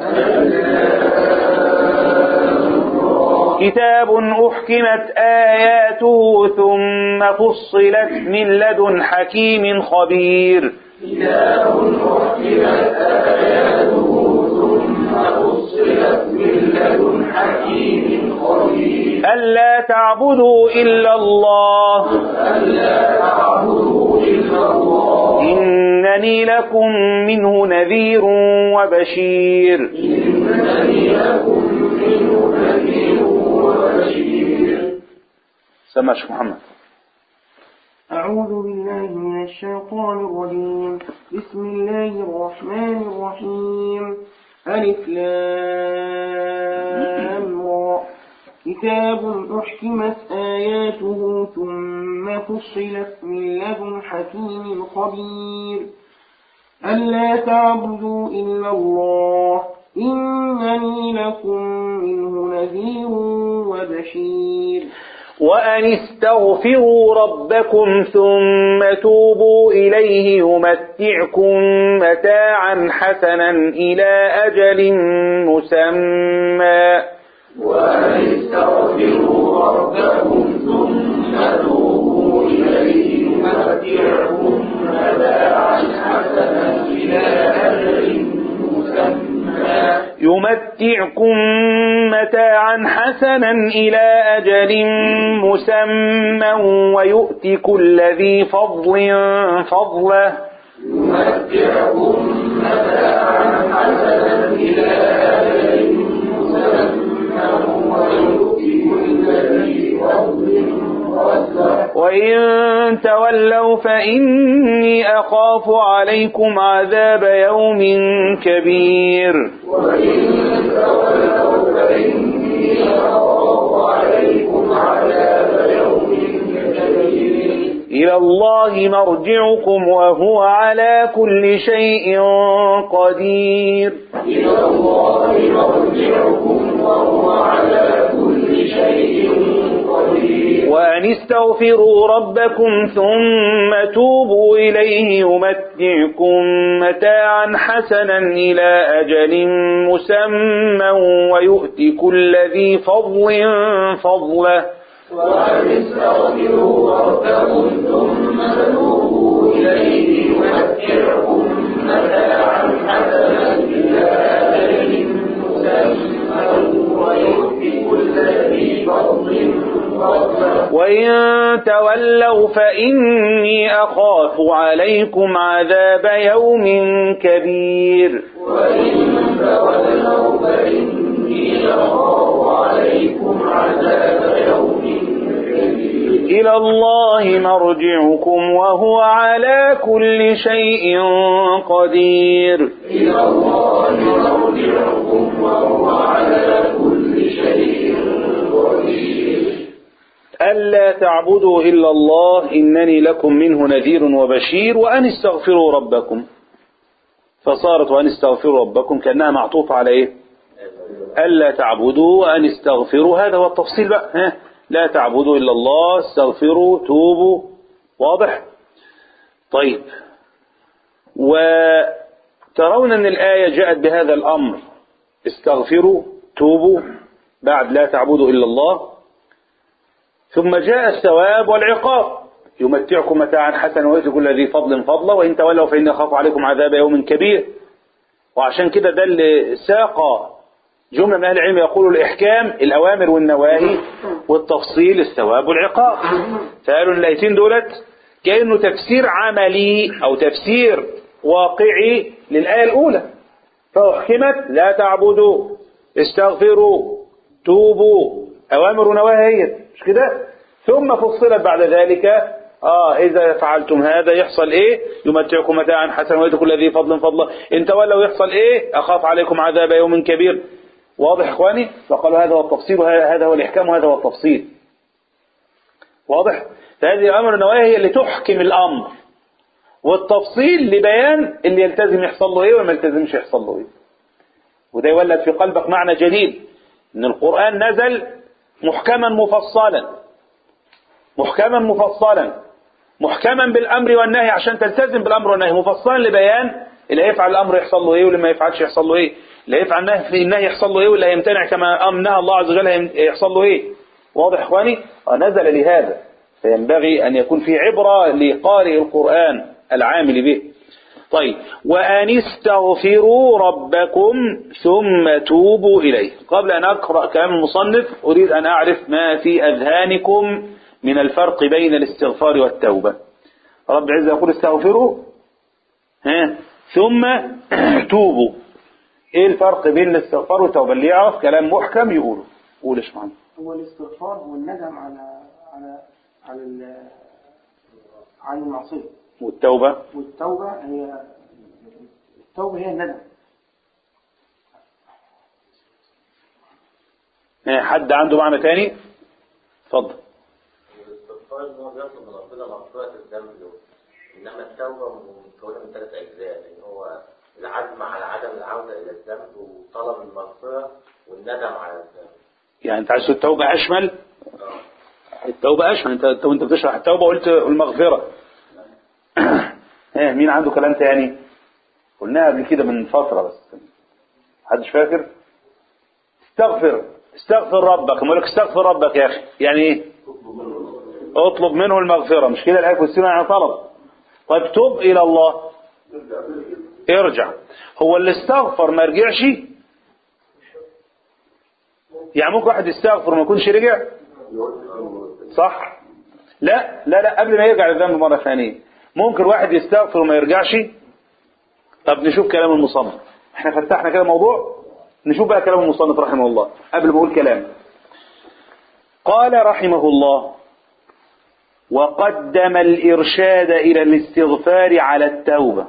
كتاب أحكمت آياته ثم فصلت من لدن حكيم خبير كتاب أحكمت آياته ثم فصلت من لدن حكيم خبير ألا تعبدوا إلا الله ألا تعبدوا إلا الله إنني لكم منه نذير وبشير إنني لكم منه نذير وبشير سمع شيخ محمد أعوذ بالله من الشيطان الرجيم بسم الله الرحمن الرحيم ألف لام را كتاب أحكمت آياته ثم فصلت من لدن حكيم خبير ألا تعبدوا إلا الله إنني لكم منه نذير وبشير وأن استغفروا ربكم ثم توبوا إليه يمتعكم متاعا حسنا إلى أجل مسمى وأن استغفروا ربكم ثم توبوا إليه يمتعكم متاعا حسنا إلى أجل مسمى يمتعكم متاعا حسنا إلى أجل مسمى ويؤتي كل ذي فضل فضله يمتعكم متاعا حسنا إلى أجل مسمى ويؤتي كل ذي فضل فضله وإن تولوا فإني أخاف عليكم عذاب يوم كبير وإن تولوا فإني أخاف عليكم عذاب يوم كبير إلى الله مرجعكم وهو على كل شيء قدير إلى الله مرجعكم وهو على كل شيء قدير وأن استغفروا ربكم ثم توبوا إليه يمتعكم متاعا حسنا إلى أجل مسمى ويؤتي كل ذي فضل فضله وأن استغفروا ربكم ثم توبوا إليه يمتعكم متاعا حسنا إلى أجل مسمى ويؤتي كل ذي فضل فضله وإن تولوا فإني أخاف عليكم عذاب يوم كبير وإن تولوا فإني أخاف عليكم عذاب يوم كبير إلى الله مرجعكم وهو على كل شيء قدير إلى الله مرجعكم وهو على كل شيء قدير ألا تعبدوا إلا الله إنني لكم منه نذير وبشير وأن استغفروا ربكم فصارت وأن استغفروا ربكم كأنها معطوفة على إيه ألا تعبدوا وأن استغفروا هذا هو التفصيل بقى ها؟ لا تعبدوا إلا الله استغفروا توبوا واضح طيب وترون أن الآية جاءت بهذا الأمر استغفروا توبوا بعد لا تعبدوا إلا الله ثم جاء الثواب والعقاب يمتعكم متاعا حسنا ويؤتي كل ذي فضل فضلا وإن تولوا فإني أخاف عليكم عذاب يوم كبير وعشان كده ده اللي ساق جملة من أهل العلم يقولوا الإحكام الأوامر والنواهي والتفصيل الثواب والعقاب فقالوا الآيتين دولت كأنه تفسير عملي أو تفسير واقعي للآية الأولى فأحكمت لا تعبدوا استغفروا توبوا أوامر ونواهي مش كده ثم فصلت بعد ذلك آه إذا فعلتم هذا يحصل إيه يمتعكم متاعا حسنا ويؤتي كل ذي فضل فضلا إن تولوا يحصل إيه أخاف عليكم عذاب يوم كبير واضح إخواني فقالوا هذا هو التفصيل وهذا هو الإحكام وهذا هو التفصيل واضح فهذه الأمر النواهي هي اللي تحكم الأمر والتفصيل لبيان اللي يلتزم يحصل له إيه وما يلتزمش يحصل له إيه وده يولد في قلبك معنى جديد إن القرآن نزل محكما مفصلا محكما مفصلا محكما بالامر والنهي عشان تلتزم بالامر والنهي مفصلا لبيان اللي هيفعل الامر يحصل له ايه واللي ما يفعلش يحصل له ايه اللي هيفعل النهي في النهي يحصل له ايه واللي هيمتنع كما امنها الله عز وجل يحصل له ايه واضح اخواني نزل لهذا فينبغي ان يكون في عبره لقارئ القران العامل به طيب وأن استغفروا ربكم ثم توبوا إليه قبل أن أقرأ كلام المصنف أريد أن أعرف ما في أذهانكم من الفرق بين الاستغفار والتوبة رب عز يقول استغفروا ها ثم توبوا ايه الفرق بين الاستغفار والتوبة اللي يعرف كلام محكم يقوله قول ايش معنى هو الاستغفار هو الندم على على على ال- عن المعصية والتوبة والتوبة هي التوبة هي الندم إيه، حد عنده معنى تاني اتفضل الاستغفار ان هو بيطلب من ربنا مغفرة الذنب له انما التوبة مكونة من ثلاث اجزاء ان هو العزم على عدم العودة الى الذنب وطلب المغفرة والندم على الذنب يعني انت عايز التوبة اشمل التوبة اشمل انت انت وانت بتشرح التوبة قلت المغفرة ايه مين عنده كلام تاني قلناها قبل كده من فترة بس محدش فاكر استغفر استغفر ربك ما لك استغفر ربك يا اخي يعني ايه اطلب منه المغفرة مش كده الآية والسنة يعني طلب طيب تب إلى الله ارجع هو اللي استغفر ما رجعش يعني ممكن واحد يستغفر وما يكونش رجع صح لا لا لا قبل ما يرجع للذنب مرة ثانية ممكن واحد يستغفر وما يرجعش طب نشوف كلام المصنف احنا فتحنا كده موضوع نشوف بقى كلام المصنف رحمه الله قبل ما اقول كلام قال رحمه الله وقدم الإرشاد إلى الاستغفار على التوبة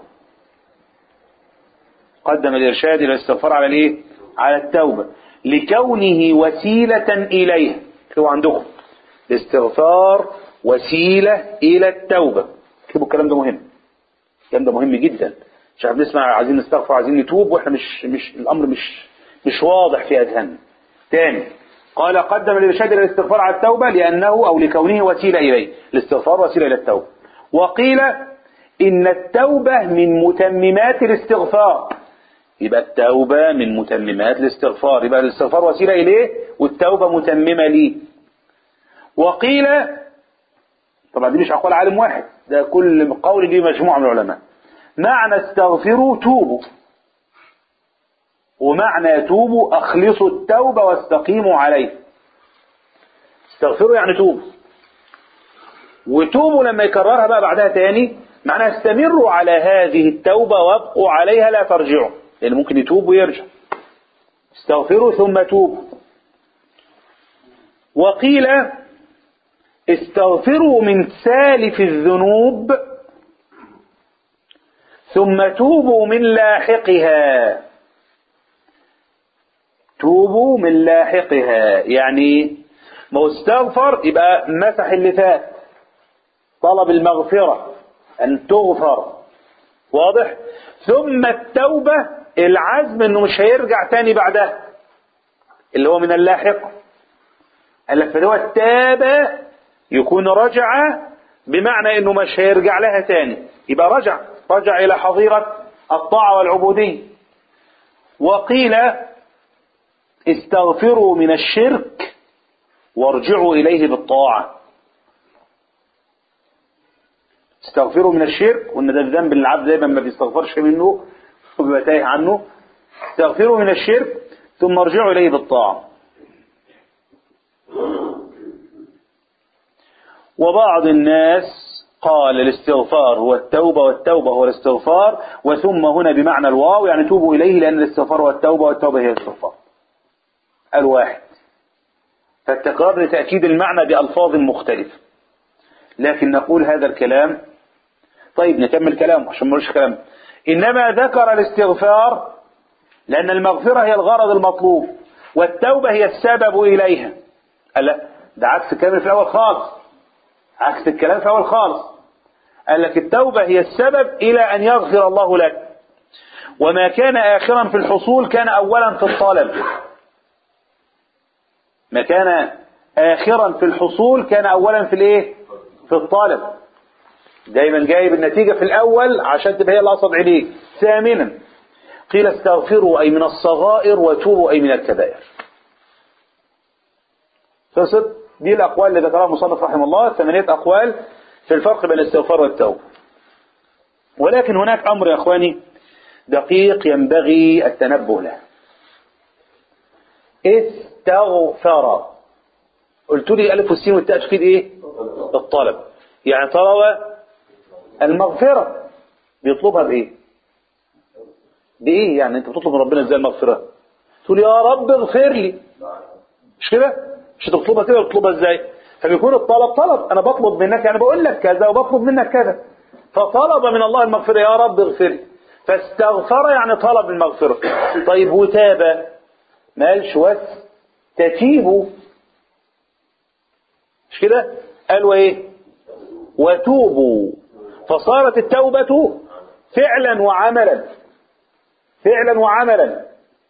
قدم الإرشاد إلى الاستغفار على الإيه؟ على التوبة لكونه وسيلة إليه هو عندكم الاستغفار وسيلة إلى التوبة اكتبوا الكلام ده مهم الكلام ده مهم جدا مش عارف نسمع عايزين نستغفر عايزين نتوب واحنا مش مش الامر مش مش واضح في اذهاننا تاني قال قدم الارشاد الى الاستغفار على التوبه لانه او لكونه وسيله اليه الاستغفار وسيله الى التوبه وقيل ان التوبه من متممات الاستغفار يبقى التوبه من متممات الاستغفار يبقى الاستغفار وسيله اليه والتوبه متممه ليه وقيل طبعا دي مش اقوال عالم واحد ده كل قول ليه مجموعه من العلماء معنى استغفروا توبوا ومعنى توبوا اخلصوا التوبة واستقيموا عليه استغفروا يعني توبوا وتوبوا لما يكررها بقى بعدها تاني معناها استمروا على هذه التوبة وابقوا عليها لا ترجعوا لان ممكن يتوب ويرجع استغفروا ثم توبوا وقيل استغفروا من سالف الذنوب ثم توبوا من لاحقها توبوا من لاحقها يعني ما هو استغفر يبقى مسح اللي فات طلب المغفرة أن تغفر واضح ثم التوبة العزم أنه مش هيرجع تاني بعدها اللي هو من اللاحق قال لك فهو التاب يكون رجع بمعنى أنه مش هيرجع لها تاني يبقى رجع رجع إلى حظيرة الطاعة والعبودية وقيل استغفروا من الشرك وارجعوا إليه بالطاعة استغفروا من الشرك وان ده الذنب اللي العبد دايما ما بيستغفرش منه وبيبقى تايه عنه استغفروا من الشرك ثم ارجعوا اليه بالطاعه وبعض الناس قال الاستغفار هو التوبة والتوبة هو الاستغفار وثم هنا بمعنى الواو يعني توبوا إليه لأن الاستغفار هو التوبة والتوبة هي الاستغفار الواحد فالتكرار لتأكيد المعنى بألفاظ مختلفة لكن نقول هذا الكلام طيب نكمل كلامه عشان ملوش كلام إنما ذكر الاستغفار لأن المغفرة هي الغرض المطلوب والتوبة هي السبب إليها قال لا ده عكس الكلام في الأول خالص عكس الكلام في الأول خالص قال لك التوبة هي السبب إلى أن يغفر الله لك وما كان آخرا في الحصول كان أولا في الطلب ما كان آخرا في الحصول كان أولا في الإيه في الطالب دايما جايب النتيجة في الأول عشان تبقى هي الأصب عليك ثامنا قيل استغفروا أي من الصغائر وتوبوا أي من الكبائر فصل دي الأقوال اللي ذكرها المصنف رحمه الله ثمانية أقوال في الفرق بين الاستغفار والتوبة ولكن هناك أمر يا أخواني دقيق ينبغي التنبه له استغفر قلت لي ألف والسين والتاء تفيد إيه الطلب يعني طلب المغفرة بيطلبها بإيه بإيه يعني أنت بتطلب من ربنا إزاي المغفرة تقول يا رب اغفر لي مش كده مش تطلبها كده تطلبها إزاي فبيكون الطلب طلب انا بطلب منك يعني بقول لك كذا وبطلب منك كذا فطلب من الله المغفرة يا رب اغفر لي. فاستغفر يعني طلب المغفرة طيب وتاب ما قالش وس تتيبوا مش كده قال وايه وتوبوا فصارت التوبة فعلا وعملا فعلا وعملا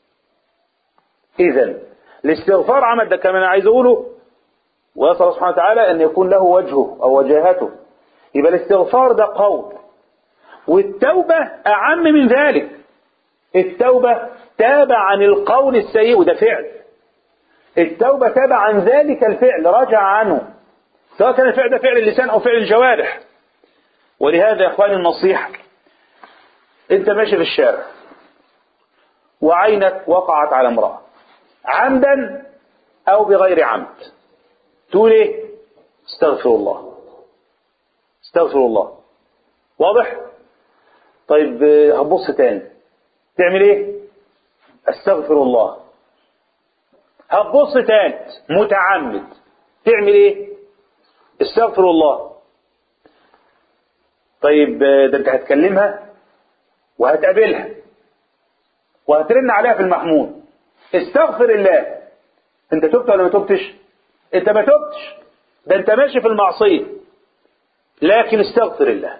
اذا الاستغفار عمل ده كمان عايز اقوله ويسأل الله سبحانه وتعالى ان يكون له وجهه او وجاهته يبقى الاستغفار ده قول والتوبة اعم من ذلك التوبة تاب عن القول السيء وده فعل التوبة تاب عن ذلك الفعل رجع عنه سواء كان الفعل ده فعل اللسان او فعل الجوارح ولهذا يا اخواني النصيحة انت ماشي في الشارع وعينك وقعت على امرأة عمدا او بغير عمد تقول ايه استغفر الله استغفر الله واضح طيب آه، هتبص تاني تعمل ايه استغفر الله هتبص تاني متعمد تعمل ايه استغفر الله طيب آه، ده انت هتكلمها وهتقابلها وهترن عليها في المحمول استغفر الله انت تبت ولا ما تبتش انت ما تبتش ده انت ماشي في المعصية لكن استغفر الله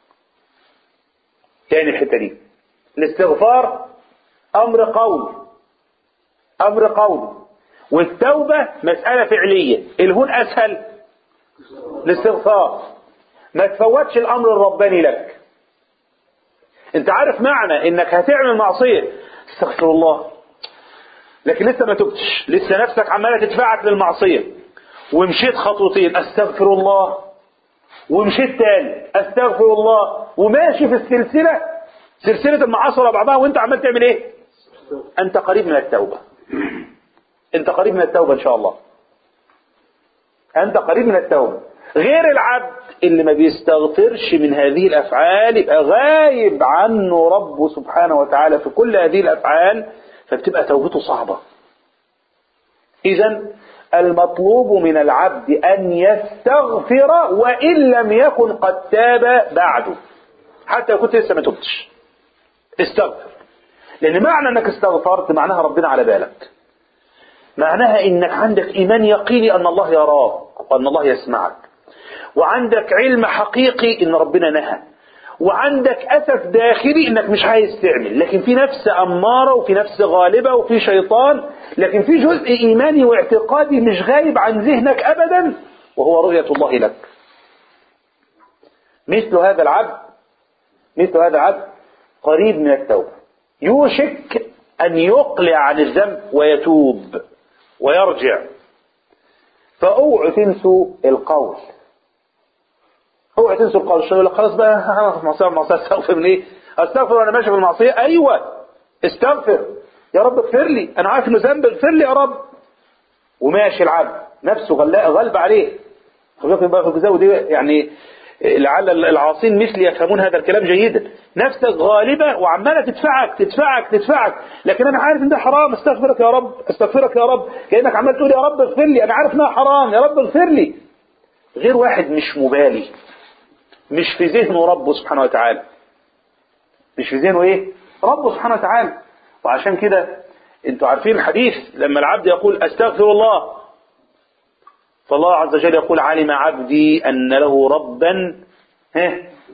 تاني الحتة دي الاستغفار امر قول امر قول والتوبة مسألة فعلية الهون اسهل الاستغفار ما تفوتش الامر الرباني لك انت عارف معنى انك هتعمل معصية استغفر الله لكن لسه ما تبتش لسه نفسك عمالة تدفعك للمعصية ومشيت خطوتين استغفر الله ومشيت تاني استغفر الله وماشي في السلسلة سلسلة المعاصي ورا بعضها وانت عمال تعمل ايه انت قريب من التوبة انت قريب من التوبة ان شاء الله انت قريب من التوبة غير العبد اللي ما بيستغفرش من هذه الافعال يبقى غايب عنه ربه سبحانه وتعالى في كل هذه الافعال فبتبقى توبته صعبة اذا المطلوب من العبد ان يستغفر وان لم يكن قد تاب بعده حتى لو كنت لسه ما تبتش استغفر لان معنى انك استغفرت معناها ربنا على بالك معناها انك عندك ايمان يقيني ان الله يراك وان الله يسمعك وعندك علم حقيقي ان ربنا نهى وعندك اسف داخلي انك مش عايز تعمل لكن في نفس اماره وفي نفس غالبه وفي شيطان لكن في جزء ايماني واعتقادي مش غايب عن ذهنك ابدا وهو رؤيه الله لك مثل هذا العبد مثل هذا العبد قريب من التوبه يوشك ان يقلع عن الذنب ويتوب ويرجع فاوعوا تنسوا القول اوعى تنسوا القول الشيطان يقول لك خلاص بقى انا في معصيه معصيه استغفر من ايه؟ استغفر وانا ماشي في المعصيه ايوه استغفر يا رب اغفر لي انا عارف انه ذنب اغفر لي يا رب وماشي العبد نفسه غلاء غلب عليه خلي بالك بقى في الجزاوي دي يعني لعل العاصين مثلي يفهمون هذا الكلام جيدا نفسك غالبة وعمالة تدفعك تدفعك تدفعك لكن أنا عارف إن ده حرام استغفرك يا رب استغفرك يا رب كأنك عمال تقول يا رب اغفر لي أنا عارف إنها حرام يا رب اغفر لي غير واحد مش مبالي مش في ذهنه ربه سبحانه وتعالى مش في ذهنه ايه ربه سبحانه وتعالى وعشان كده انتوا عارفين الحديث لما العبد يقول استغفر الله فالله عز وجل يقول علم عبدي ان له ربا ها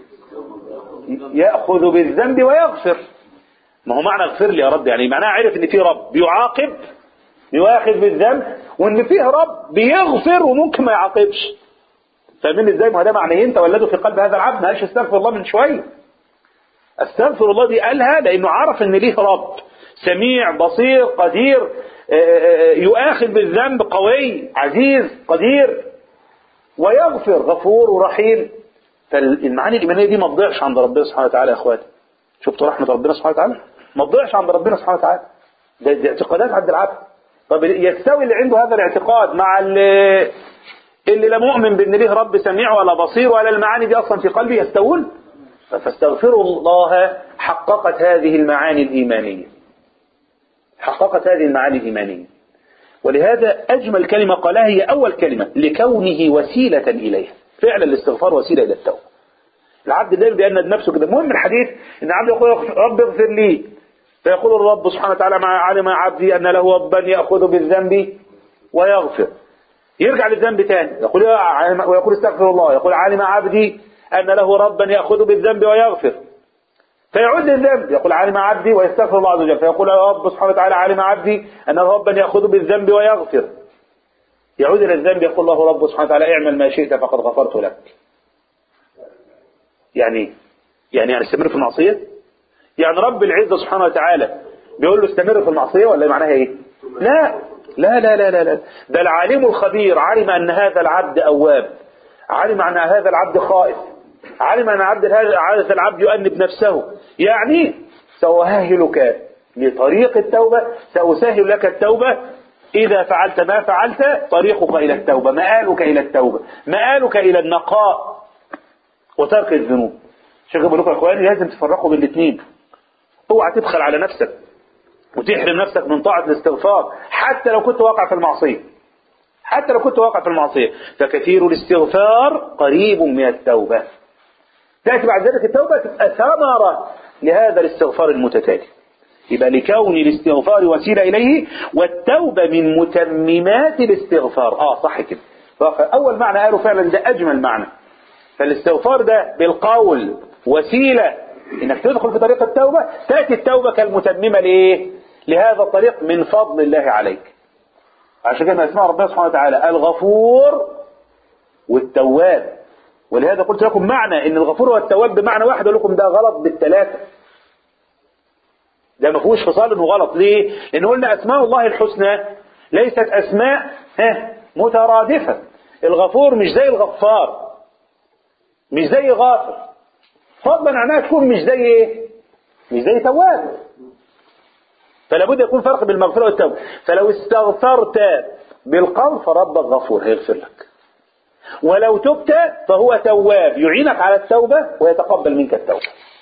ياخذ بالذنب ويغفر ما هو معنى اغفر لي يا رب يعني معناه عرف ان في رب بيعاقب بيواخذ بالذنب وان فيه رب بيغفر وممكن ما يعاقبش فاهمين ازاي ما هو ده معنيين تولدوا في قلب هذا العبد ما قالش استغفر الله من شويه استغفر الله دي قالها لانه عرف ان ليه رب سميع بصير قدير يؤاخذ بالذنب قوي عزيز قدير ويغفر غفور ورحيم فالمعاني الايمانيه دي ما تضيعش عند ربنا سبحانه وتعالى يا اخواتي شفتوا رحمه ربنا سبحانه وتعالى ما تضيعش عند ربنا سبحانه وتعالى ده, ده اعتقادات عند العبد طب يستوي اللي عنده هذا الاعتقاد مع اللي اللي لا مؤمن بان ليه رب سميع ولا بصير ولا المعاني دي اصلا في قلبه يستوون فاستغفروا الله حققت هذه المعاني الايمانيه حققت هذه المعاني الايمانيه ولهذا أجمل كلمة قالها هي أول كلمة لكونه وسيلة إليها فعلا الاستغفار وسيلة إلى التوبة العبد دايما بيأند نفسه كده المهم الحديث ان العبد يقول رب اغفر لي فيقول الرب سبحانه وتعالى مع علم عبدي ان له ربا ياخذ بالذنب ويغفر يرجع للذنب تاني يقول ويقول استغفر الله يقول علم عبدي ان له ربا ياخذ بالذنب ويغفر فيعود للذنب يقول علم عبدي ويستغفر الله عز وجل فيقول يا رب سبحانه وتعالى علم عبدي ان ربا ياخذ بالذنب ويغفر يعود الى الذنب يقول له رب سبحانه وتعالى اعمل ما شئت فقد غفرت لك يعني يعني يعني استمر في المعصية يعني رب العزة سبحانه وتعالى بيقول له استمر في المعصية ولا معناها ايه لا لا لا لا لا, لا. ده العالم الخبير علم ان هذا العبد اواب علم ان هذا العبد خائف علم ان عبد هذا العبد يؤنب نفسه يعني سأهلك لطريق التوبة سأسهل لك التوبة إذا فعلت ما فعلت طريقك إلى التوبة مآلك إلى التوبة مآلك إلى النقاء وترك الذنوب عشان كده بقول لكم يا اخواني لازم تفرقوا بين الاثنين اوعى تبخل على نفسك وتحرم نفسك من طاعة الاستغفار حتى لو كنت واقع في المعصية حتى لو كنت واقع في المعصية فكثير الاستغفار قريب من التوبة تأتي بعد ذلك التوبة تبقى ثمرة لهذا الاستغفار المتتالي يبقى لكون الاستغفار وسيلة إليه والتوبة من متممات الاستغفار آه صح كده أول معنى قالوا فعلا ده أجمل معنى فالاستغفار ده بالقول وسيلة انك تدخل في طريق التوبة تأتي التوبة كالمتممة لإيه لهذا الطريق من فضل الله عليك عشان كده اسمع ربنا سبحانه وتعالى الغفور والتواب ولهذا قلت لكم معنى ان الغفور والتواب بمعنى واحد اقول لكم ده غلط بالثلاثة ده ما فيهوش فصال انه غلط ليه لان قلنا اسماء الله الحسنى ليست اسماء ها مترادفة الغفور مش زي الغفار مش زي غافر فضلا عنها تكون مش زي ايه مش زي تواب فلا بد يكون فرق بين المغفرة والتوبة فلو استغفرت بالقول فربك غفور هيغفر لك ولو تبت فهو تواب يعينك على التوبة ويتقبل منك التوبة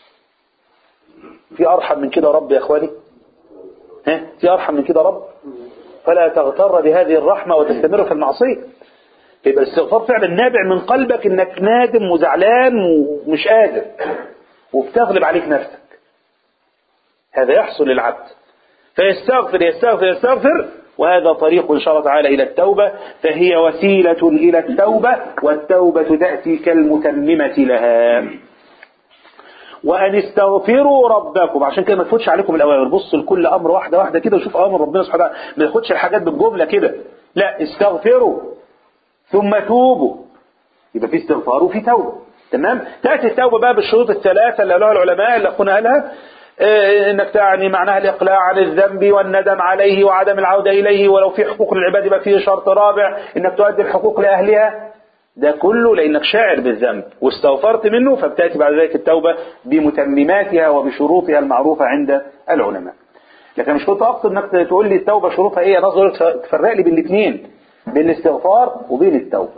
في أرحم من كده رب يا أخواني ها في أرحم من كده رب فلا تغتر بهذه الرحمة وتستمر في المعصية يبقى الاستغفار فعلا نابع من قلبك انك نادم وزعلان ومش قادر وبتغلب عليك نفسك هذا يحصل للعبد فيستغفر يستغفر يستغفر وهذا طريق إن شاء الله تعالى إلى التوبة فهي وسيلة إلى التوبة والتوبة تأتي كالمتممة لها وأن استغفروا ربكم عشان كده ما تفوتش عليكم الأوامر بص لكل أمر واحدة واحدة كده وشوف أمر ربنا سبحانه وتعالى ما ياخدش الحاجات بالجملة كده لا استغفروا ثم توبوا يبقى في استغفار وفي توبة تمام تأتي التوبة بقى بالشروط الثلاثة اللي قالوها العلماء اللي أخونا قالها إيه انك تعني معناها الاقلاع عن الذنب والندم عليه وعدم العودة اليه ولو في حقوق للعباد يبقى فيه شرط رابع انك تؤدي الحقوق لاهلها ده كله لانك شاعر بالذنب واستغفرت منه فبتاتي بعد ذلك التوبة بمتمماتها وبشروطها المعروفة عند العلماء لكن مش كنت اقصد انك تقول لي التوبة شروطها ايه انا اقصد تفرق لي بين الاثنين بين الاستغفار وبين التوبة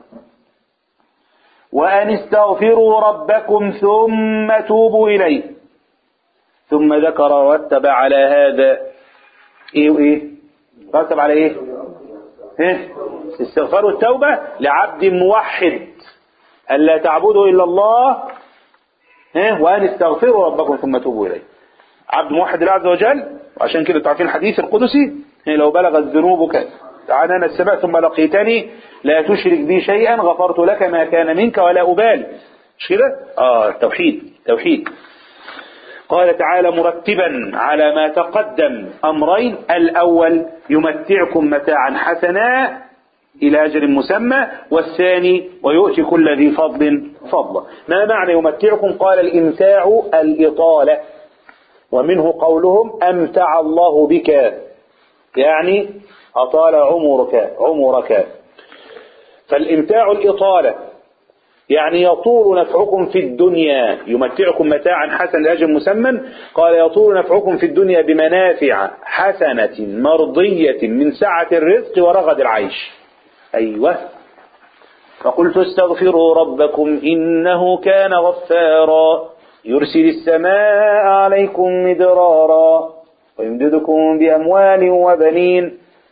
وأن استغفروا ربكم ثم توبوا إليه ثم ذكر ورتب على هذا إيه وإيه رتب على إيه إيه استغفار والتوبة لعبد موحد ألا تعبدوا إلا الله إيه وأن استغفروا ربكم ثم توبوا إليه عبد موحد الله عز وجل وعشان كده تعرفين الحديث القدسي إيه لو بلغت ذنوبك عنان السماء ثم لقيتني لا تشرك بي شيئا غفرت لك ما كان منك ولا أبالي مش كده؟ آه توحيد توحيد قال تعالى مرتبا على ما تقدم أمرين الأول يمتعكم متاعا حسنا إلى أجر مسمى والثاني ويؤتي كل ذي فضل فضلا ما معنى يمتعكم قال الإمتاع الإطالة ومنه قولهم أمتع الله بك يعني أطال عمرك عمرك فالإمتاع الإطالة يعني يطول نفعكم في الدنيا يمتعكم متاعا حسنا لأجل مسمى قال يطول نفعكم في الدنيا بمنافع حسنة مرضية من سعة الرزق ورغد العيش أيوة فقلت استغفروا ربكم إنه كان غفارا يرسل السماء عليكم مدرارا ويمددكم بأموال وبنين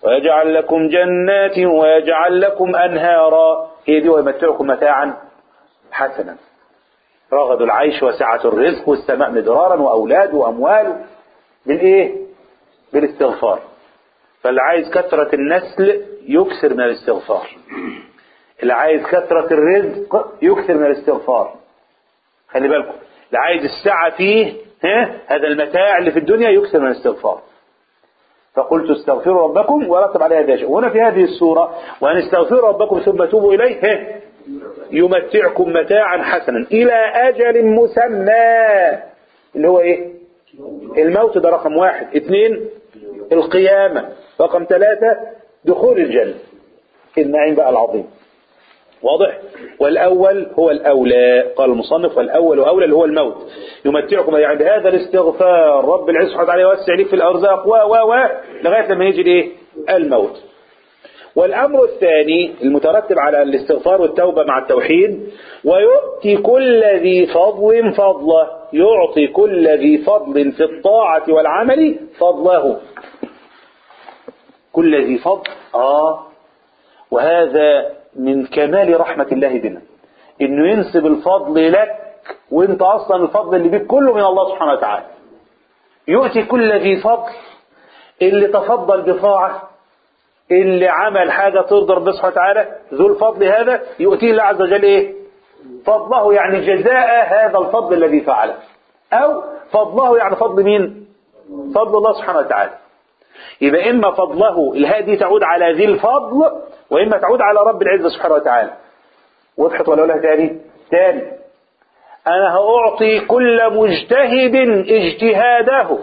ويجعل لكم جنات ويجعل لكم أنهارا هي دي ويمتعكم متاعا حسنا رغد العيش وسعة الرزق والسماء مدرارا وأولاد وأموال بالإيه؟ بالاستغفار فاللي عايز كثرة النسل يكثر من الاستغفار اللي عايز كثرة الرزق يكثر من الاستغفار خلي بالكم اللي عايز السعة فيه ها هذا المتاع اللي في الدنيا يكثر من الاستغفار فقلت استغفروا ربكم ورتب عليها هذا شيء وهنا في هذه السورة وأن استغفروا ربكم ثم توبوا إليه ها يمتعكم متاعا حسنا إلى أجل مسمى اللي هو إيه الموت ده رقم واحد اثنين القيامة رقم ثلاثة دخول الجنة النعيم بقى العظيم واضح والأول هو الأولى قال المصنف والأول وأولى اللي هو الموت يمتعكم يعني بهذا الاستغفار رب العزة سبحانه وتعالى يوسع لك في الأرزاق و و و لغاية لما يجي الايه الموت والأمر الثاني المترتب على الاستغفار والتوبة مع التوحيد ويؤتي كل ذي فضل فضله يعطي كل ذي فضل في الطاعة والعمل فضله كل ذي فضل آه وهذا من كمال رحمة الله بنا انه ينسب الفضل لك وانت اصلا الفضل اللي بيك كله من الله سبحانه وتعالى يؤتي كل ذي فضل اللي تفضل بطاعة اللي عمل حاجة ترضى ربنا سبحانه وتعالى ذو الفضل هذا يؤتيه الله عز وجل ايه فضله يعني جزاء هذا الفضل الذي فعله او فضله يعني فضل مين فضل الله سبحانه وتعالى يبقى إما فضله الهاء دي تعود على ذي الفضل وإما تعود على رب العزة سبحانه وتعالى وضحت ولا لها تاني تاني أنا هأعطي كل مجتهد اجتهاده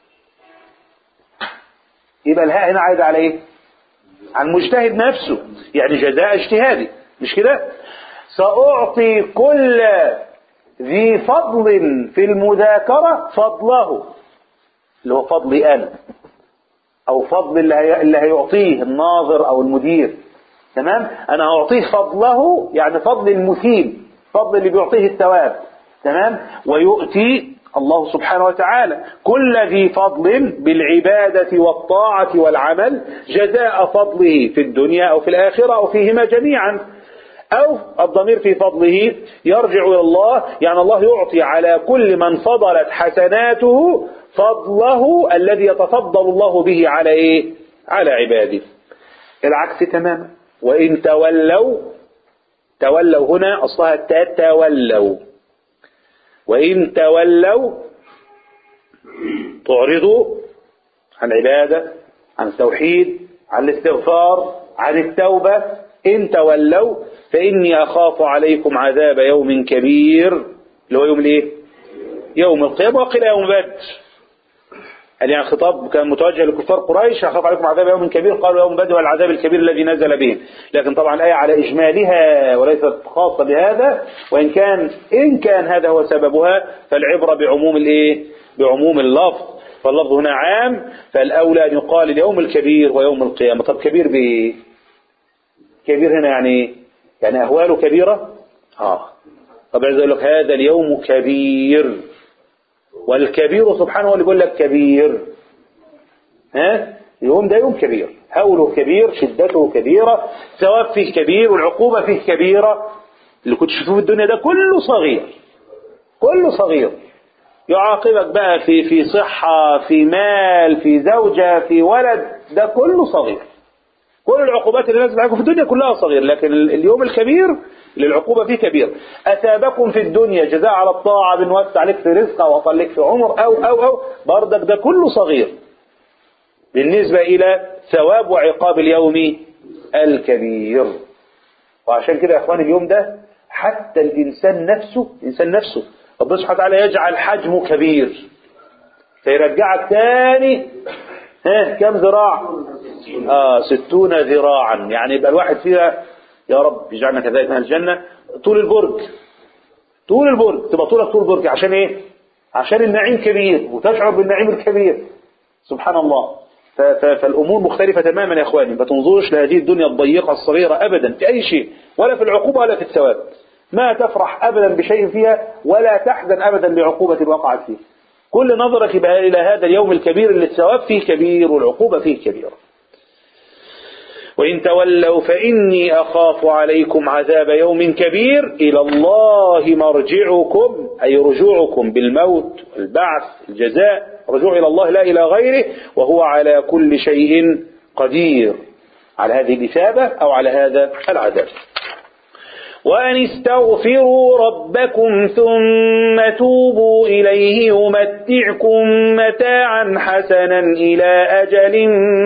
يبقى الهاء هنا عايدة على إيه عن المجتهد نفسه يعني جزاء اجتهادي مش كده سأعطي كل ذي فضل في المذاكرة فضله اللي هو فضلي أنا او فضل اللي, هي... اللي هيعطيه الناظر او المدير تمام انا هعطيه فضله يعني فضل المثيب فضل اللي بيعطيه الثواب تمام ويؤتي الله سبحانه وتعالى كل ذي فضل بالعبادة والطاعة والعمل جزاء فضله في الدنيا أو في الآخرة أو فيهما جميعا أو الضمير في فضله يرجع إلى الله يعني الله يعطي على كل من فضلت حسناته فضله الذي يتفضل الله به على ايه على عباده العكس تماما وان تولوا تولوا هنا اصلها تتولوا وان تولوا تعرضوا عن العباده عن التوحيد عن الاستغفار عن التوبه ان تولوا فاني اخاف عليكم عذاب يوم كبير اللي هو يوم الايه يوم القيامه وقيل يوم بدر قال يعني خطاب كان متوجه لكفار قريش أخاف عليكم عذاب يوم كبير قالوا يوم بدر والعذاب الكبير الذي نزل بهم لكن طبعا الآية على إجمالها وليست خاصة بهذا وإن كان إن كان هذا هو سببها فالعبرة بعموم الإيه بعموم اللفظ فاللفظ هنا عام فالأولى أن يقال اليوم الكبير ويوم القيامة طب كبير بإيه كبير هنا يعني يعني أهواله كبيرة آه طب عايز أقول لك هذا اليوم كبير والكبير سبحانه هو اللي بيقول لك كبير ها يوم ده يوم كبير هوله كبير شدته كبيرة ثواب فيه كبير والعقوبة فيه كبيرة اللي كنت تشوفوه في الدنيا ده كله صغير كله صغير يعاقبك بقى في في صحة في مال في زوجة في ولد ده كله صغير كل العقوبات اللي نازله عليكم في الدنيا كلها صغير لكن اليوم الكبير اللي العقوبة فيه كبير أثابكم في الدنيا جزاء على الطاعة بنوسع عليك في رزق أو أطلق في عمر أو أو أو بردك ده كله صغير بالنسبة إلى ثواب وعقاب اليوم الكبير وعشان كده يا إخواني اليوم ده حتى الإنسان نفسه الإنسان نفسه ربنا سبحانه وتعالى يجعل حجمه كبير فيرجعك تاني ها كم ذراع آه ستون ذراعا يعني يبقى الواحد فيها يا رب اجعلنا كذلك من الجنة طول البرج طول البرج تبقى طولك طول البرج عشان ايه عشان النعيم كبير وتشعر بالنعيم الكبير سبحان الله ف- ف- فالأمور مختلفة تماما يا إخواني ما تنظرش لهذه الدنيا الضيقة الصغيرة أبدا في أي شيء ولا في العقوبة ولا في الثواب ما تفرح أبدا بشيء فيها ولا تحزن أبدا بعقوبة وقعت فيه كل نظرك يبقى إلى هذا اليوم الكبير اللي الثواب فيه كبير والعقوبة فيه كبيرة وإن تولوا فإني أخاف عليكم عذاب يوم كبير إلى الله مرجعكم أي رجوعكم بالموت البعث الجزاء رجوع إلى الله لا إلى غيره وهو على كل شيء قدير على هذه الإثابة أو على هذا العذاب وأن استغفروا ربكم ثم توبوا إليه يمتعكم متاعا حسنا إلى أجل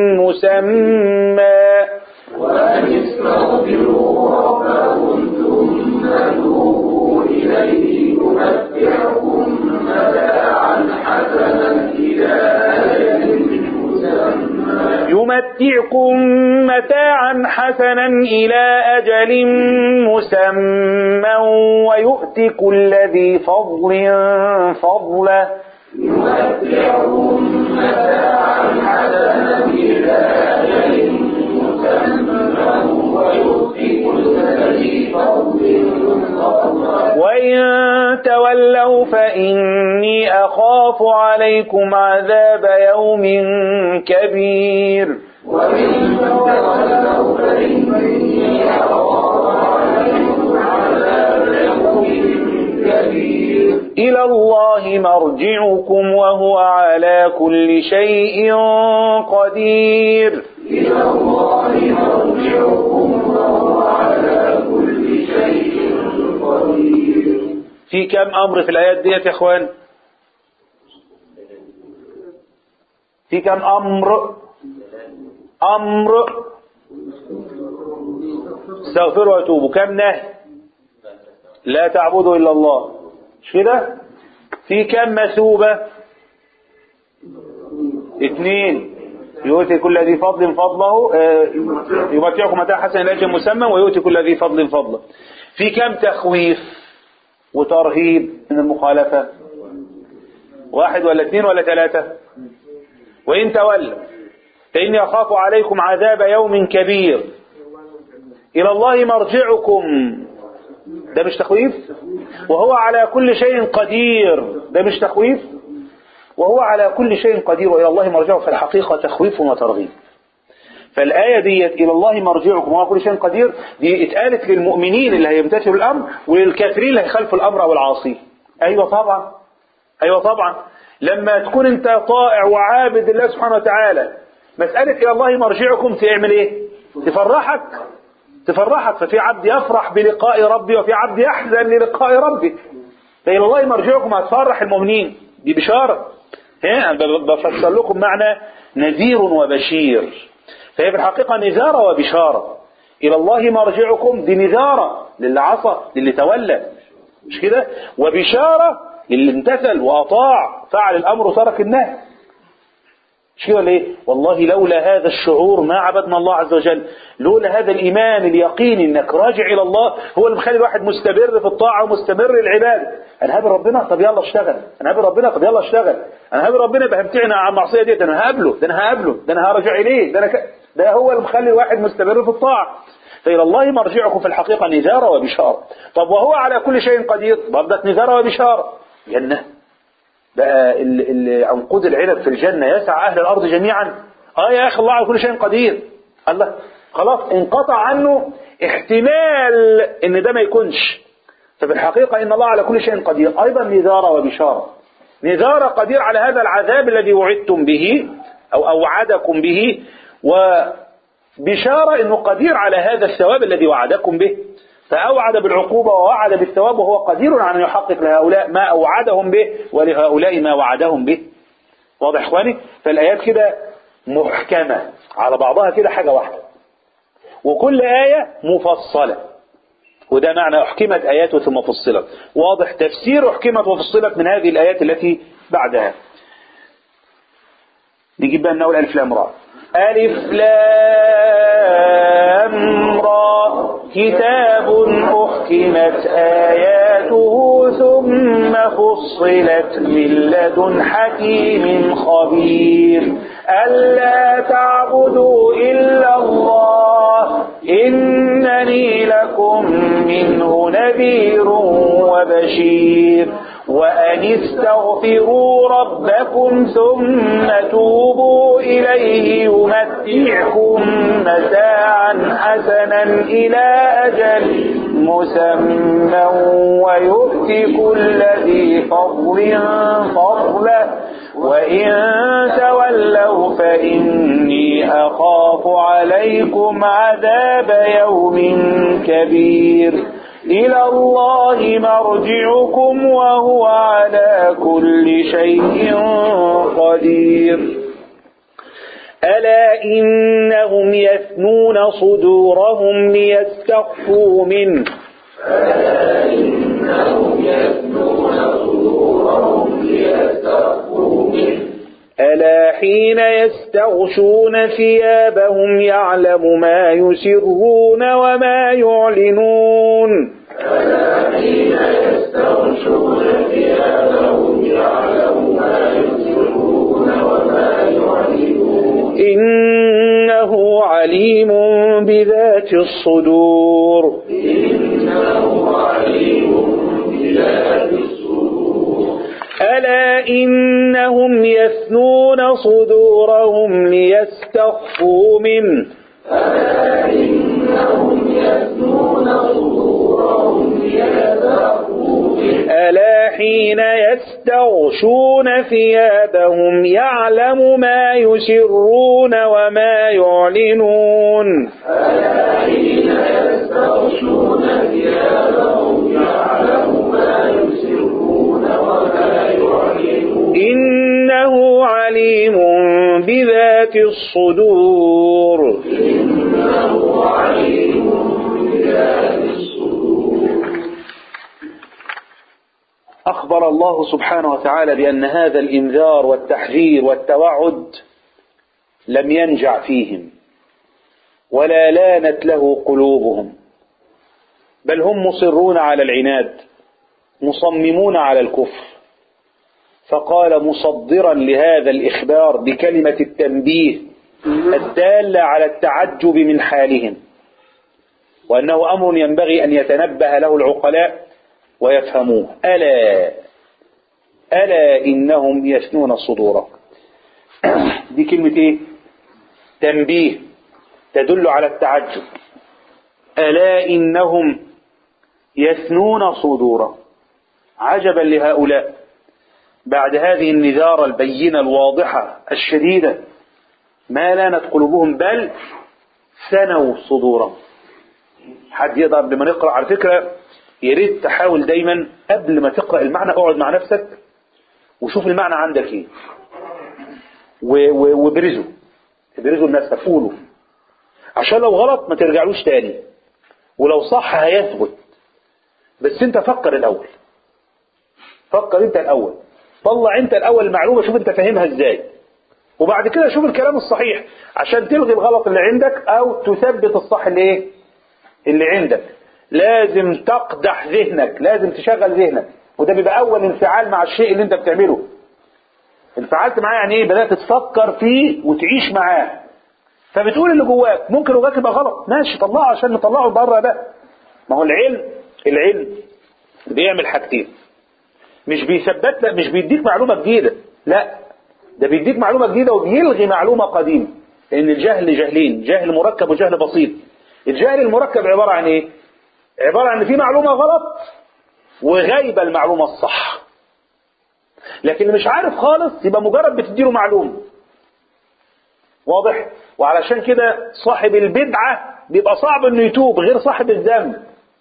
مسمى وأن استغفروا ربكم ثم توبوا إليه يمتعكم متاعا حسنا إلى أجل مسمى يمتعكم متاعا حسنا إلى أجل مسمى ويؤتي كل ذي فضل فضله يمتعكم متاعا حسنا إلى أجل مسمى ويؤتي كل ذي فضل فضله وإن تولوا فإني أخاف عليكم عذاب يوم كبير وإن تولوا فإني أخاف عليكم عذاب يوم كبير إلى الله مرجعكم وهو على كل شيء قدير إلى الله مرجعكم وهو على كل شيء قدير في كم أمر في الآيات ديت يا إخوان في كم أمر أمر استغفروا وتوبوا كم نهي لا تعبدوا إلا الله مش كده في كم مثوبة اثنين يؤتي كل ذي فضل فضله آه، يمتعكم متاع حسن إلى أجل مسمى ويؤتي كل ذي فضل فضله في كم تخويف وترهيب من المخالفة واحد ولا اثنين ولا ثلاثة وإن تولوا فإني أخاف عليكم عذاب يوم كبير إلى الله مرجعكم ده مش تخويف وهو على كل شيء قدير ده مش تخويف وهو على كل شيء قدير وإلى الله مرجعكم في الحقيقة تخويف وترغيب فالآية ديت إلى الله مرجعكم وهو على كل شيء قدير دي اتقالت للمؤمنين اللي هيمتثلوا الأمر وللكافرين اللي هيخالفوا الأمر أو العاصي أيوة طبعا أيوة طبعا لما تكون أنت طائع وعابد الله سبحانه وتعالى مسألة إلى الله مرجعكم تعمل إيه تفرحك تفرحك ففي عبد يفرح بلقاء ربي وفي عبد يحزن للقاء ربي فإلى الله مرجعكم هتفرح المؤمنين دي بشارة ها أنا ب- بفسر لكم معنى نذير وبشير فهي في الحقيقة نذارة وبشارة إلى الله مرجعكم دي نذارة للي عصى للي تولى مش كده وبشارة للي امتثل وأطاع فعل الأمر وترك النهي مش كده ليه والله لولا هذا الشعور ما عبدنا الله عز وجل لولا هذا الإيمان اليقين إنك راجع إلى الله هو اللي مخلي الواحد مستمر في الطاعة ومستمر العبادة أنا هابل ربنا طب يلا اشتغل أنا هابل ربنا طب يلا اشتغل أنا هابل ربنا يبقى همتعنا عن المعصية دي ده أنا هقابله ده أنا هقابله ده أنا هرجع إليه ده أنا ك... ده هو اللي مخلي الواحد مستمر في الطاعة فإلى الله مرجعكم في الحقيقة نذارة وبشارة طب وهو على كل شيء قدير برضك نذارة وبشارة جنة بقى ال- ال- عنقود العنب في الجنة يسع أهل الأرض جميعا آه يا أخي الله على كل شيء قدير الله خلاص انقطع عنه احتمال ان ده ما يكونش ففي الحقيقة ان الله على كل شيء قدير ايضا نذارة وبشارة نذارة قدير على هذا العذاب الذي وعدتم به او اوعدكم به وبشارة انه قدير على هذا الثواب الذي وعدكم به فأوعد بالعقوبة ووعد بالثواب وهو قدير على أن يحقق لهؤلاء ما أوعدهم به ولهؤلاء ما وعدهم به واضح إخواني فالآيات كده محكمة على بعضها كده حاجة واحدة وكل آية مفصلة وده معنى أحكمت آياته ثم فصلت واضح تفسير أحكمت وفصلت من هذه الآيات التي بعدها نجيب بقى نقول ألف لام را ألف لام را كتاب أحكمت آياته ثم فصلت من لدن حكيم خبير ألا تعبدوا إلا الله إنني لكم منه نذير وبشير وأن استغفروا ربكم ثم توبوا إليه يمتعكم متاعا حسنا إلى أجل مسمى ويؤتي كل ذي فضل فضله وإن تولوا فإني أخاف عليكم عذاب يوم كبير إلى الله مرجعكم وهو على كل شيء قدير ألا إنهم يثنون صدورهم ليستخفوا منه ألا حين يستغشون ثيابهم يعلم ما يسرون وما يعلنون إنه عليم بذات الصدور ألا إنهم يثنون صدورهم ليستخفوا منه ألا حين يستغشون ثيابهم يعلم ما يسرون وما يعلنون إنه عليم بذات الصدور أخبر الله سبحانه وتعالى بأن هذا الإنذار والتحذير والتوعد لم ينجع فيهم ولا لانت له قلوبهم بل هم مصرون على العناد مصممون على الكفر فقال مصدرا لهذا الإخبار بكلمة التنبيه الدالة على التعجب من حالهم وأنه أمر ينبغي أن يتنبه له العقلاء ويفهموه ألا ألا إنهم يثنون صدورهم دي كلمة إيه تنبيه تدل على التعجب ألا إنهم يثنون صدورهم عجبا لهؤلاء بعد هذه النذارة البينة الواضحة الشديدة ما لانت قلوبهم بل ثنوا صدورهم حد يقدر قبل ما نقرأ على فكرة يا ريت تحاول دايما قبل ما تقرأ المعنى اقعد مع نفسك وشوف المعنى عندك ايه و- و- وابرزه ابرزه لنفسك قوله عشان لو غلط ما ترجعلوش تاني ولو صح هيثبت بس انت فكر الاول فكر انت الاول طلع انت الاول المعلومه شوف انت فاهمها ازاي وبعد كده شوف الكلام الصحيح عشان تلغي الغلط اللي عندك او تثبت الصح اللي ايه اللي عندك لازم تقدح ذهنك لازم تشغل ذهنك وده بيبقى اول انفعال مع الشيء اللي انت بتعمله انفعلت معاه يعني ايه بدات تفكر فيه وتعيش معاه فبتقول اللي جواك ممكن جواك يبقى غلط ماشي طلعه عشان نطلعه بره ده ما هو العلم العلم بيعمل حاجتين مش بيثبت لك مش بيديك معلومه جديده لا ده بيديك معلومه جديده وبيلغي معلومه قديمه لان الجهل جهلين جهل مركب وجهل بسيط الجهل المركب عباره عن ايه عباره عن ان في معلومه غلط وغايبه المعلومه الصح لكن اللي مش عارف خالص يبقى مجرد بتديله معلومه واضح وعلشان كده صاحب البدعه بيبقى صعب انه يتوب غير صاحب الذنب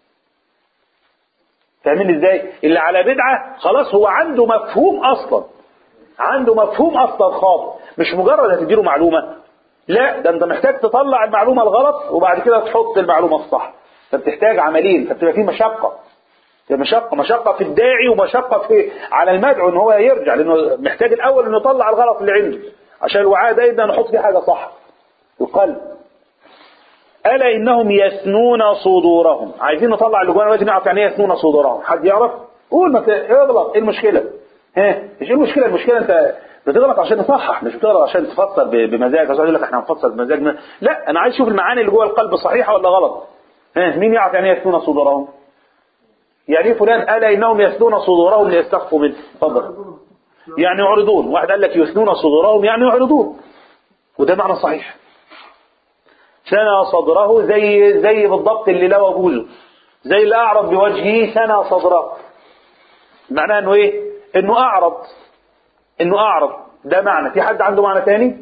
فاهمين ازاي اللي على بدعه خلاص هو عنده مفهوم اصلا عنده مفهوم اصلا خاطئ مش مجرد هتديله معلومه لا ده انت محتاج تطلع المعلومه الغلط وبعد كده تحط المعلومه الصح فبتحتاج عملين فبتبقى في مشقه في مشقه مشقه في الداعي ومشقه في على المدعو ان هو يرجع لانه محتاج الاول انه يطلع الغلط اللي عنده عشان الوعاء ده يبدا نحط فيه حاجه صح القلب ألا إنهم يثنون صدورهم عايزين نطلع اللي جوانا لازم نعرف يعني ايه يثنون صدورهم حد يعرف قول ما ت- اغلط ايه المشكلة ها مش ايه المشكلة المشكلة انت بتغلط عشان تصحح مش بتغلط عشان تفسر ب- بمزاج عشان يقول لك احنا هنفسر بمزاجنا لا انا عايز اشوف المعاني اللي جوه القلب صحيحة ولا غلط ها مين يعرف يعني إيه يثنون صدورهم يعني إيه فلان قال انهم يثنون صدورهم ليستخفوا منه اتفضل يعني يعرضون واحد قال لك يثنون صدورهم يعني يعرضون وده معنى صحيح ثنى صدره زي زي بالضبط اللي لوى بوزه زي اللي اعرض بوجهه ثنى صدره معناه انه ايه انه اعرض انه اعرض ده معنى في حد عنده معنى تاني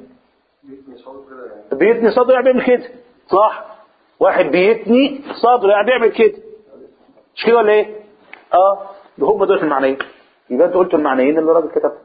بيتني صدره يعني بيعمل كده صح واحد بيتني صدره يعني بيعمل كده مش كده ولا ايه اه ده هم دول المعنيين يبقى انتوا قلتوا المعنيين اللي الراجل كتبهم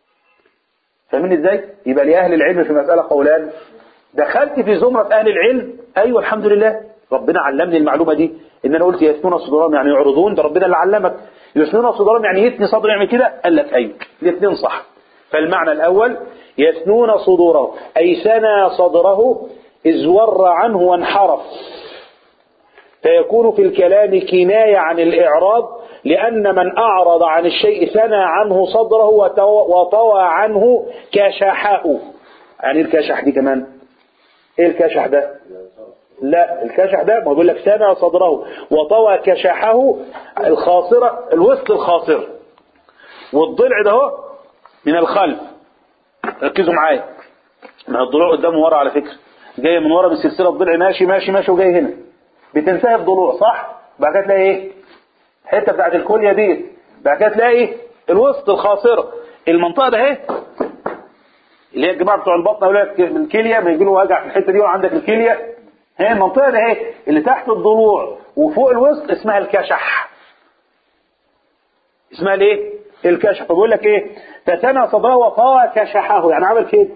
فاهمين ازاي يبقى لاهل العلم في مساله قولان دخلت في زمره اهل العلم ايوه الحمد لله ربنا علمني المعلومه دي ان انا قلت يثنون صدورهم يعني يعرضون ده ربنا اللي علمك يثنون صدورهم يعني يثني صدره يعمل كده قال لك ايوه الاثنين صح فالمعنى الاول يثنون صدوره اي ثنى صدره ازور عنه وانحرف فيكون في الكلام كناية عن الإعراض لأن من أعرض عن الشيء ثنى عنه صدره وطوى, وطوى عنه كشحه يعني إيه الكشح دي كمان ايه الكشح ده لا الكشح ده ما بيقول لك ثنى صدره وطوى كشحه الخاصرة الوسط الخاصرة والضلع ده هو من الخلف ركزوا معايا ما الضلوع قدام ورا على فكرة جاية من ورا بالسلسلة الضلع ماشي ماشي ماشي وجاي هنا بتنتهي بضلوع صح بعد كده تلاقي ايه الحته بتاعت الكليه دي بعد كده تلاقي ايه الوسط الخاصره المنطقه ده اهي اللي هي الجماعه بتوع البطن يقول لك الكليه ما يجي له وجع في الحته دي وعندك الكليه هي المنطقه ده اهي اللي تحت الضلوع وفوق الوسط اسمها الكشح اسمها الايه الكشح فبيقول لك ايه فثنى صدره وطوى كشحه يعني عمل كده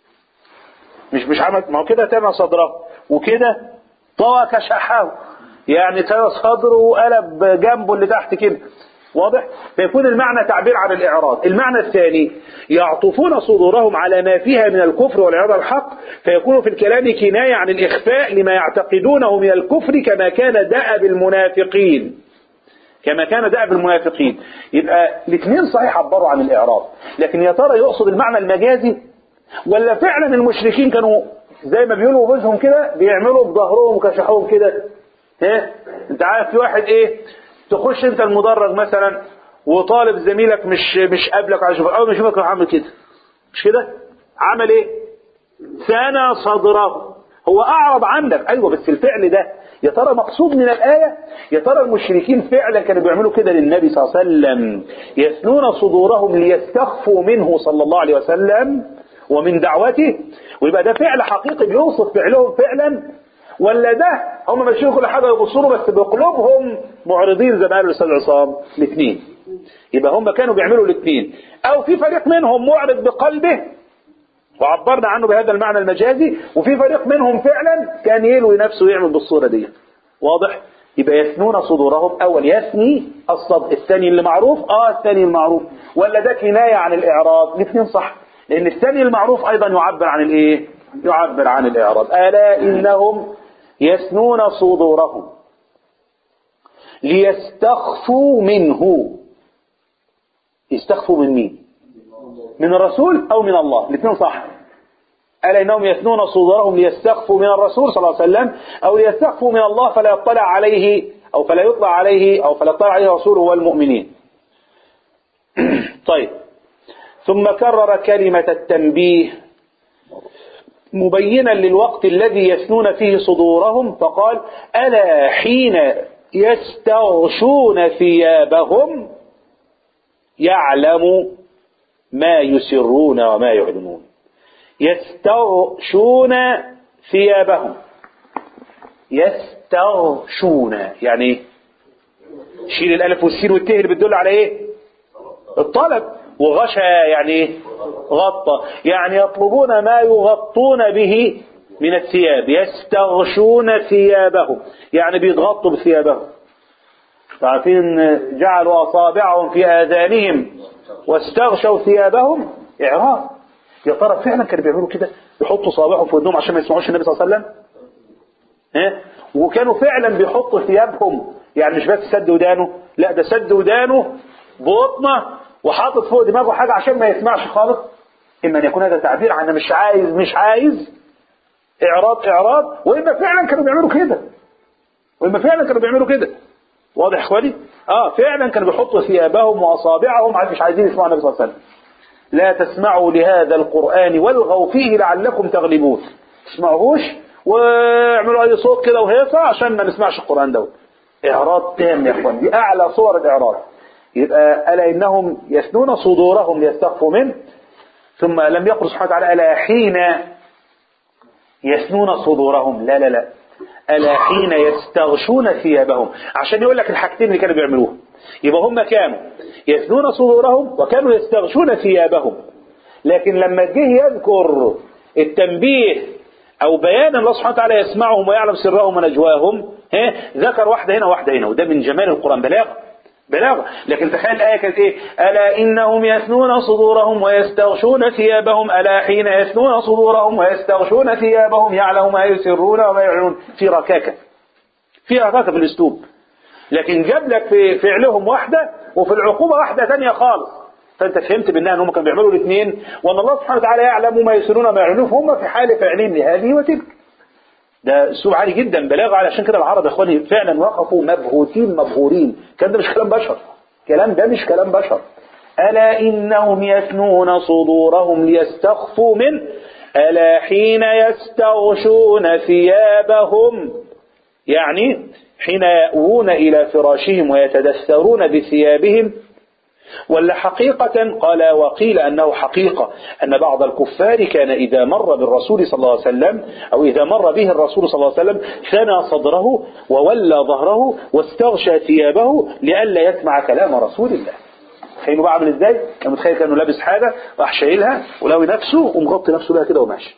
مش مش عمل ما هو كده ثنى صدره وكده طوى كشحه يعني ترى صدره وقلب جنبه اللي تحت كده واضح فيكون المعنى تعبير عن الإعراض المعنى الثاني يعطفون صدورهم على ما فيها من الكفر والعياذ الحق فيكون في الكلام كناية عن الإخفاء لما يعتقدونه من الكفر كما كان دأب المنافقين كما كان دأب المنافقين يبقى الاثنين صحيح عبروا عن الإعراض لكن يا ترى يقصد المعنى المجازي ولا فعلا المشركين كانوا زي ما بيقولوا بوزهم كده بيعملوا بظهرهم وكشحوهم كده ها انت عارف في واحد ايه تخش انت المدرج مثلا وطالب زميلك مش مش قابلك على شغل اول ما يشوفك راح عامل كده مش كده عمل ايه ثنى صدره هو اعرض عنك ايوه بس الفعل ده يا ترى مقصود من الايه يا ترى المشركين فعلا كانوا بيعملوا كده للنبي صلى الله عليه وسلم يثنون صدورهم ليستخفوا منه صلى الله عليه وسلم ومن دعوته ويبقى ده فعل حقيقي بيوصف فعلهم فعلا ولا ده هم ماشيين كل حاجه يبصوا له بس بقلوبهم معرضين زي ما قال الاستاذ عصام الاثنين يبقى هم كانوا بيعملوا الاثنين او في فريق منهم معرض بقلبه وعبرنا عنه بهذا المعنى المجازي وفي فريق منهم فعلا كان يلوي نفسه ويعمل بالصوره دي واضح يبقى يثنون صدورهم اول يثني الصد الثاني اللي معروف اه الثاني المعروف ولا ده كنايه عن الاعراض الاثنين صح لان الثاني المعروف ايضا يعبر عن الايه يعبر عن الاعراض الا انهم يثنون صدورهم ليستخفوا منه يستخفوا من مين من الرسول او من الله الاثنين صح ألا إنهم يثنون صدورهم ليستخفوا من الرسول صلى الله عليه وسلم أو ليستخفوا من الله فلا يطلع عليه أو فلا يطلع عليه أو فلا يطلع عليه رسوله والمؤمنين طيب ثم كرر كلمة التنبيه مبينا للوقت الذي يثنون فيه صدورهم فقال ألا حين يستغشون ثيابهم يعلم ما يسرون وما يعلنون يستغشون ثيابهم يستغشون يعني ايه شيل الالف والسين والته اللي بتدل على ايه الطلب وغشى يعني ايه غطى يعني يطلبون ما يغطون به من الثياب يستغشون ثيابهم يعني بيتغطوا بثيابهم عارفين جعلوا اصابعهم في اذانهم واستغشوا ثيابهم اعراض يا ترى فعلا كانوا بيعملوا كده يحطوا صابعهم في ودنهم عشان ما يسمعوش النبي صلى الله عليه وسلم ها وكانوا فعلا بيحطوا ثيابهم يعني مش بس سد ودانه لا ده سد ودانه بطنه وحاطط فوق دماغه حاجه عشان ما يسمعش خالص اما ان يكون هذا تعبير عن مش عايز مش عايز اعراض اعراض واما فعلا كانوا بيعملوا كده وهم فعلا كانوا بيعملوا كده واضح يا اخواني اه فعلا كانوا بيحطوا ثيابهم واصابعهم مش عايزين يسمعوا النبي صلى الله عليه وسلم لا تسمعوا لهذا القرآن والغوا فيه لعلكم تغلبون تسمعوهوش واعملوا اي صوت كده وهيصة عشان ما نسمعش القرآن دوت اعراض تام يا اخوان دي اعلى صور الاعراض يبقى الا انهم يثنون صدورهم ليستخفوا منه ثم لم يقل سبحانه وتعالى الا حين يثنون صدورهم لا لا لا ألا حين يستغشون ثيابهم عشان يقول لك الحاجتين اللي كانوا بيعملوها يبقى هم كانوا يثنون صدورهم وكانوا يستغشون ثيابهم لكن لما جه يذكر التنبيه أو بيان الله سبحانه وتعالى يسمعهم ويعلم سرهم ونجواهم ها ذكر واحدة هنا واحدة هنا وده من جمال القرآن بلاغة بلاغة لكن تخيل الآية كانت إيه ألا إنهم يثنون صدورهم ويستغشون ثيابهم ألا حين يثنون صدورهم ويستغشون ثيابهم يعلم ما يسرون وما يعلنون في ركاكة في ركاكة في الأسلوب لكن جاب لك في فعلهم واحدة وفي العقوبة واحدة ثانية خالص فأنت فهمت منها أنهم كانوا بيعملوا الاثنين وأن الله سبحانه وتعالى يعلم ما يسرون وما يعلنون فهم في حال فعلهم لهذه وتلك ده اسلوب عالي جدا بلاغه علشان كده العرب يا اخواني فعلا وقفوا مبهوتين مبهورين الكلام ده مش كلام بشر الكلام ده مش كلام بشر الا انهم يثنون صدورهم ليستخفوا منه الا حين يستغشون ثيابهم يعني حين يأوون إلى فراشهم ويتدثرون بثيابهم ولا حقيقة قال وقيل أنه حقيقة أن بعض الكفار كان إذا مر بالرسول صلى الله عليه وسلم أو إذا مر به الرسول صلى الله عليه وسلم ثنى صدره وولى ظهره واستغشى ثيابه لئلا يسمع كلام رسول الله تخيلوا بقى عامل ازاي؟ كان متخيل كانه لابس حاجة راح شايلها ولاوي نفسه ومغطي نفسه بيها كده وماشي.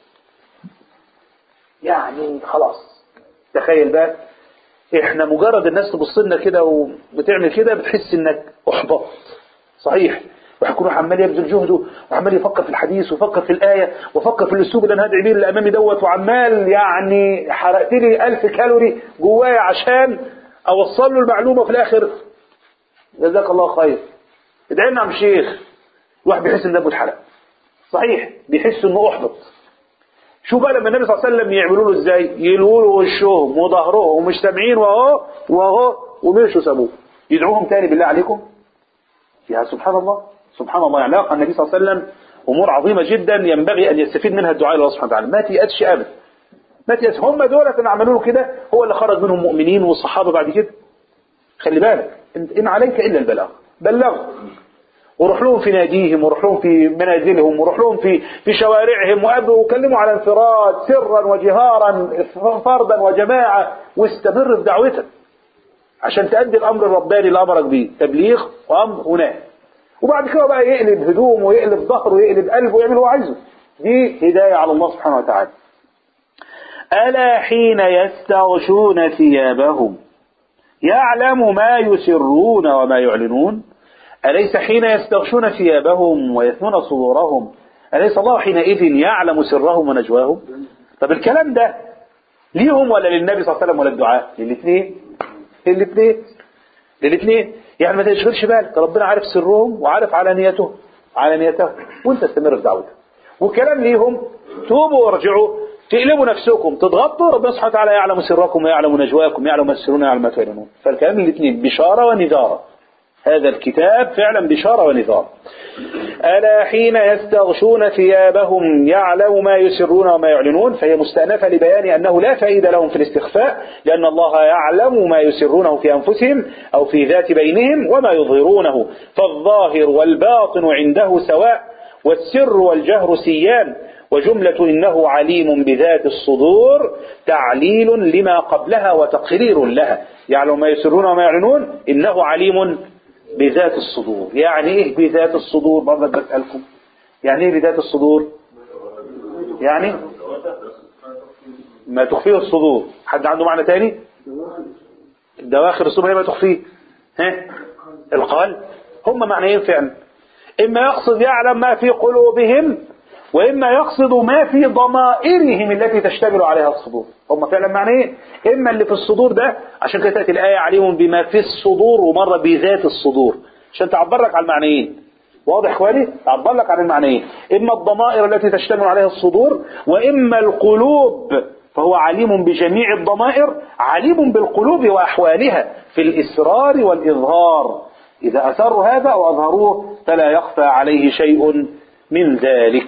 يعني خلاص تخيل بقى احنا مجرد الناس تبص لنا كده وبتعمل كده بتحس انك احبط صحيح وهيكون عمال يبذل جهده وعمال يفكر في الحديث ويفكر في الآية وفكر في الأسلوب اللي أنا هدعي بيه اللي أمامي دوت وعمال يعني حرقت لي 1000 كالوري جوايا عشان أوصل له المعلومة في الآخر جزاك الله خير ادعي لنا يا عم شيخ الواحد بيحس إن دمه اتحرق صحيح بيحس إنه أحبط شوف بقى لما النبي صلى الله عليه وسلم يعملوا له ازاي يلووا له وشهم وظهرهم ومش سامعين واهو واهو ومشوا سابوه يدعوهم تاني بالله عليكم يا سبحان الله سبحان الله يعني لقى النبي صلى الله عليه وسلم امور عظيمه جدا ينبغي ان يستفيد منها الدعاء لله سبحانه وتعالى ما تيأسش ابدا ما تيأس هم دول كانوا عملوا له كده هو اللي خرج منهم مؤمنين والصحابه بعد كده خلي بالك ان عليك الا البلاغ بلغ وروح لهم في ناديهم وروح لهم في منازلهم وروح لهم في في شوارعهم وقابلوا وكلموا على انفراد سرا وجهارا فردا وجماعه واستمر في دعوتك عشان تأدي الأمر الرباني اللي أمرك بيه تبليغ وأمر ونهي وبعد كده بقى يقلب هدوم ويقلب ظهره ويقلب قلبه ويعمل اللي هو عايزه دي هداية على الله سبحانه وتعالى ألا حين يستغشون ثيابهم يعلم ما يسرون وما يعلنون أليس حين يستغشون ثيابهم ويثنون صدورهم أليس الله حينئذ يعلم سرهم ونجواهم طب الكلام ده ليهم ولا للنبي صلى الله عليه وسلم ولا الدعاء للاثنين للاثنين للاثنين يعني ما تشغلش بالك ربنا عارف سرهم وعارف علانيتهم علانيتهم وانت استمر في دعوتك والكلام ليهم توبوا وارجعوا تقلبوا نفسكم تضغطوا ربنا سبحانه وتعالى يعلم سركم ويعلم نجواكم يعلم ما تسرون ويعلم ما تعلنون فالكلام للاثنين بشارة ونذارة هذا الكتاب فعلا بشارة ونذارة ألا حين يستغشون ثيابهم يعلم ما يسرون وما يعلنون فهي مستأنفة لبيان أنه لا فائدة لهم في الاستخفاء لأن الله يعلم ما يسرونه في أنفسهم أو في ذات بينهم وما يظهرونه فالظاهر والباطن عنده سواء والسر والجهر سيان وجملة إنه عليم بذات الصدور تعليل لما قبلها وتقرير لها يعلم ما يسرون وما يعلنون إنه عليم بذات الصدور يعني ايه بذات الصدور برضه بسألكم يعني ايه بذات الصدور يعني ما تخفيه الصدور حد عنده معنى تاني دواخل الصدور هي ما تخفيه ها القلب هم معنيين فعلا اما يقصد يعلم ما في قلوبهم واما يقصد ما في ضمائرهم التي تشتمل عليها الصدور هم فعلا معنيين اما اللي في الصدور ده عشان كده تاتي الايه عليهم بما في الصدور ومره بذات الصدور عشان تعبر لك على المعنيين واضح اخواني تعبر لك عن المعنيين اما الضمائر التي تشتمل عليها الصدور واما القلوب فهو عليم بجميع الضمائر عليم بالقلوب وأحوالها في الإسرار والإظهار إذا أسروا هذا أو أظهروه فلا يخفى عليه شيء من ذلك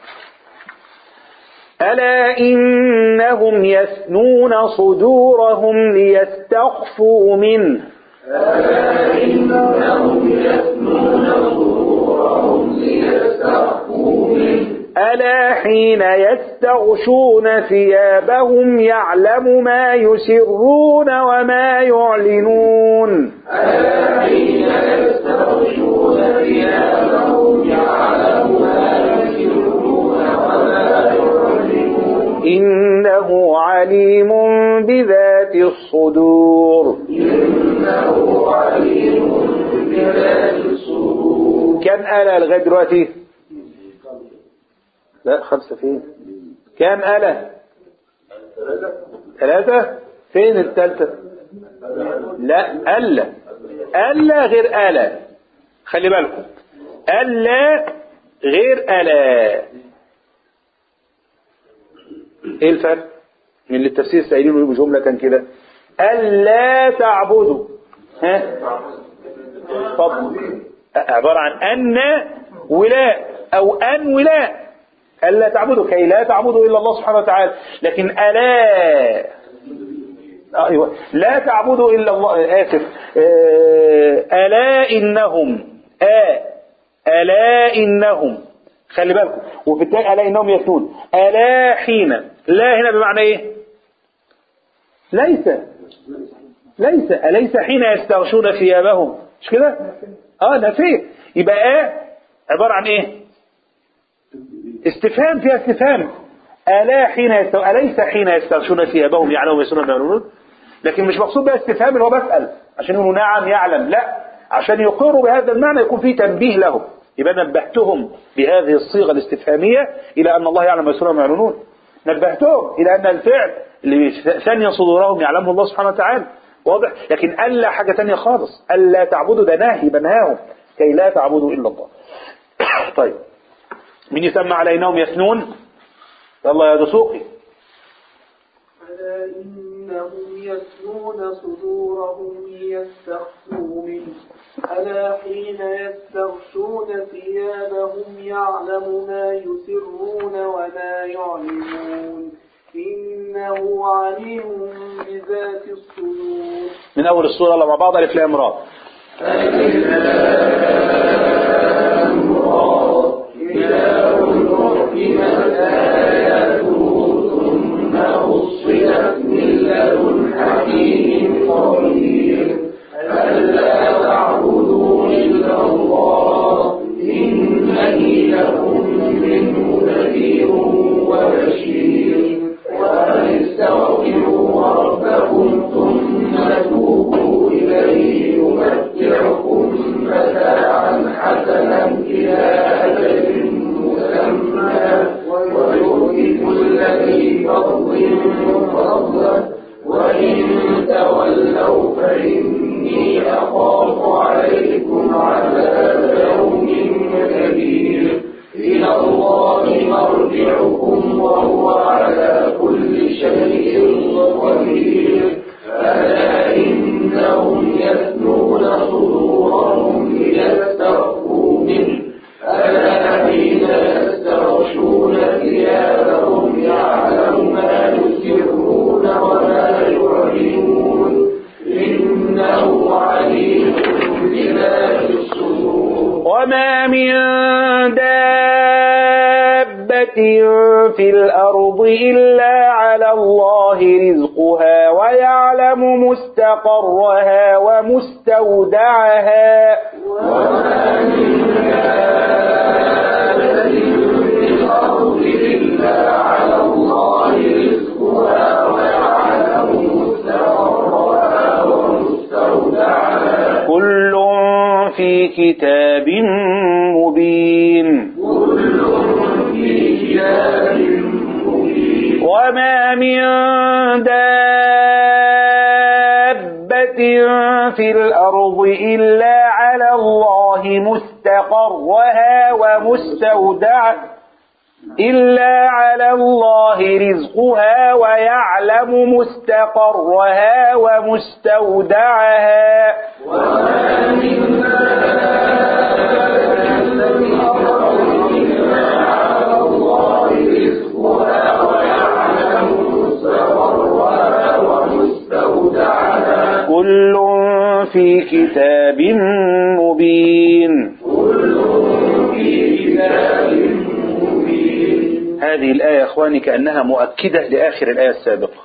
ألا إنهم يثنون صدورهم ليستخفوا منه ألا إنهم يثنون صدورهم ليستخفوا منه ألا حين يستغشون ثيابهم يعلم ما يسرون وما يعلنون ألا حين يستغشون ثيابهم يعلم ما يسرون وما يعلنون إنه عليم بذات الصدور إنه عليم بذات الصدور كم آلة لغاية دلوقتي لا خمسة فين كم آلة ثلاثة فين الثالثة لا ألا ألا غير ألا خلي بالكم ألا غير ألا ايه الفرق من اللي التفسير سائلينه بجملة كده ألا تعبدوا ها اتفضل عبارة عن أن ولاء أو أن ولاء ألا تعبدوا كي لا تعبدوا إلا الله سبحانه وتعالى لكن ألا أيوة لا تعبدوا إلا الله آسف آه، ألا إنهم آ ألا إنهم خلي بالكم وفي التاني ألا إنهم يثنون ألا حين لا هنا بمعنى إيه ليس ليس أليس حين يستغشون ثيابهم مش كده اه نفي يبقى آه عبارة عن ايه استفهام فيها استفهام ألا حين يستو... أليس حين يستغشون ثيابهم يعلمون يسرون ما يعلنون لكن مش مقصود بقى استفهام اللي هو بسأل عشان يقولوا نعم يعلم لا عشان يقروا بهذا المعنى يكون فيه تنبيه لهم يبقى نبهتهم بهذه الصيغة الاستفهامية إلى أن الله يعلم ما يسرون ما يعلنون نبهتهم إلى أن الفعل اللي ثانيا صدورهم يعلمه الله سبحانه وتعالى واضح لكن ألا حاجة تانية خالص ألا تعبدوا ده نهي بنهاهم كي لا تعبدوا إلا الله طيب مين يسمى على إنهم يثنون يلا يا دسوقي ألا إنهم يثنون صدورهم ليستخفوا منه ألا حين يستغشون ثيابهم يعلم ما يسرون وما يعلنون إنه عليم بذات الصدور من أول السورة يلا مع بعض ألف لام را فصلت من لدن حكيم خبير ألا تعبدوا إلا الله إنني لكم منه نذير وبشير وأن استغفروا ربكم ثم توبوا إليه يمتعكم متاعا حسنا إلى أجل مسمى ويؤتي كل ذي فضل فضله وإن تولوا فإني أخاف عليكم عذاب يوم كبير إلى الله مرجعكم وهو على كل شيء قدير ألا إنهم يثنون صدورهم ليستخفوا منه ألا حين يستغشون ثيابهم يعلم ما يسرون وما يعلنون إنه عليم بذات الصدور وما من دابة في الأرض إلا على الله رزقها ويعلم مستقرها ومستودعها وما من دابة في الأرض إلا على الله رزقها ويعلم مستقرها ومستودعها كل في كتاب مبين كل في كتاب مبين وما من دابة في الأرض إلا على الله مستقرها ومستودعها إلا على الله رزقها ويعلم مستقرها ومستودعها وما من على الله رزقها ويعلم مستقرها ومستودعها كل في كتاب مبين كل في كتاب مبين هذه الآية يا أخواني كأنها مؤكدة لآخر الآية السابقة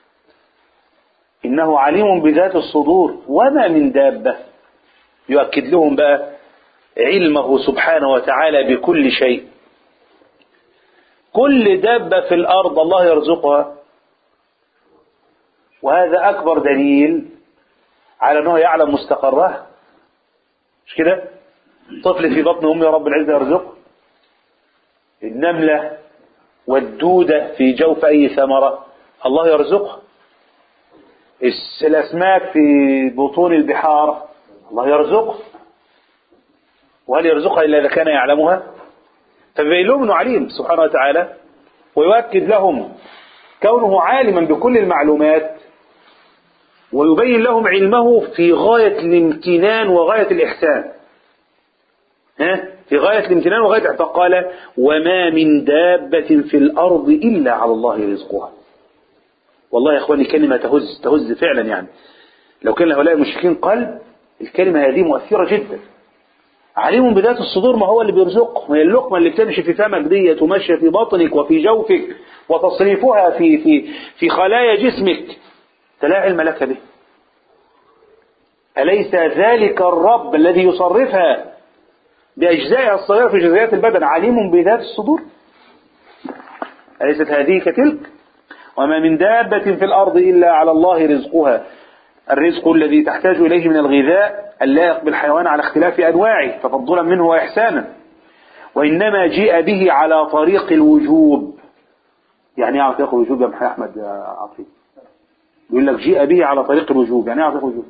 إنه عليم بذات الصدور وما من دابة يؤكد لهم بقى علمه سبحانه وتعالى بكل شيء كل دابة في الأرض الله يرزقها وهذا أكبر دليل على أنه يعلم مستقرها مش كده طفل في بطن أمه رب العزة يرزقه النملة والدودة في جوف أي ثمرة الله يرزقها الس- الأسماك في بطون البحار الله يرزقها وهل يرزقها إلا إذا كان يعلمها فبين لهم أنه عليم سبحانه وتعالى ويؤكد لهم كونه عالما بكل المعلومات ويبين لهم علمه في غاية الامتنان وغاية الإحسان ها؟ في غاية الامتنان وغاية فقال وما من دابة في الأرض إلا على الله رزقها والله يا إخواني كلمة تهز تهز فعلا يعني لو كان لهؤلاء المشركين قلب الكلمة هذه مؤثرة جدا عليم بذات الصدور ما هو اللي بيرزقه هي اللقمة اللي بتمشي في فمك ديت وماشية في بطنك وفي جوفك وتصريفها في في في خلايا جسمك فلا علم لك به أليس ذلك الرب الذي يصرفها بأجزائها الصغيرة في جزئيات البدن عليم بذات الصدور أليست هذه كتلك وما من دابة في الأرض إلا على الله رزقها الرزق الذي تحتاج إليه من الغذاء اللائق بالحيوان على اختلاف أنواعه تفضلا منه وإحسانا وإنما جيء به على طريق الوجوب يعني ايه على طريق الوجوب يا محمد أحمد يا عطية يقول لك جيء به على طريق الوجوب يعني ايه على طريق الوجوب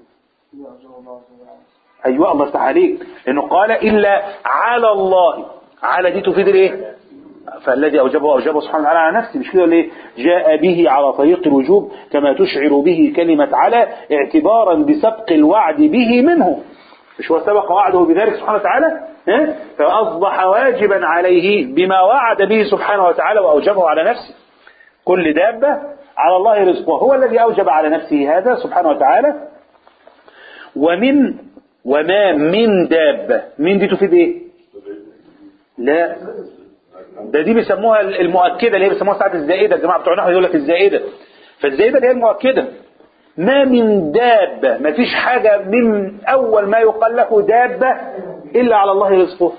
أيوة الله يفتح عليك لأنه قال إلا على الله على دي تفيد الإيه فالذي أوجبه أوجبه سبحانه وتعالى على نفسه مش كده ليه جاء به على طريق الوجوب كما تشعر به كلمة على اعتبارا بسبق الوعد به منه مش هو سبق وعده بذلك سبحانه وتعالى ها؟ فأصبح واجبا عليه بما وعد به سبحانه وتعالى وأوجبه على نفسه كل دابة على الله رزقها هو الذي أوجب على نفسه هذا سبحانه وتعالى ومن وما من دابة من دي تفيد ايه لا ده دي بيسموها المؤكدة اللي هي بيسموها ساعة الزائدة الجماعة بتوع النحو يقول لك الزائدة فالزائدة اللي هي المؤكدة ما من دابة ما فيش حاجة من أول ما يقال له دابة إلا على الله رزقه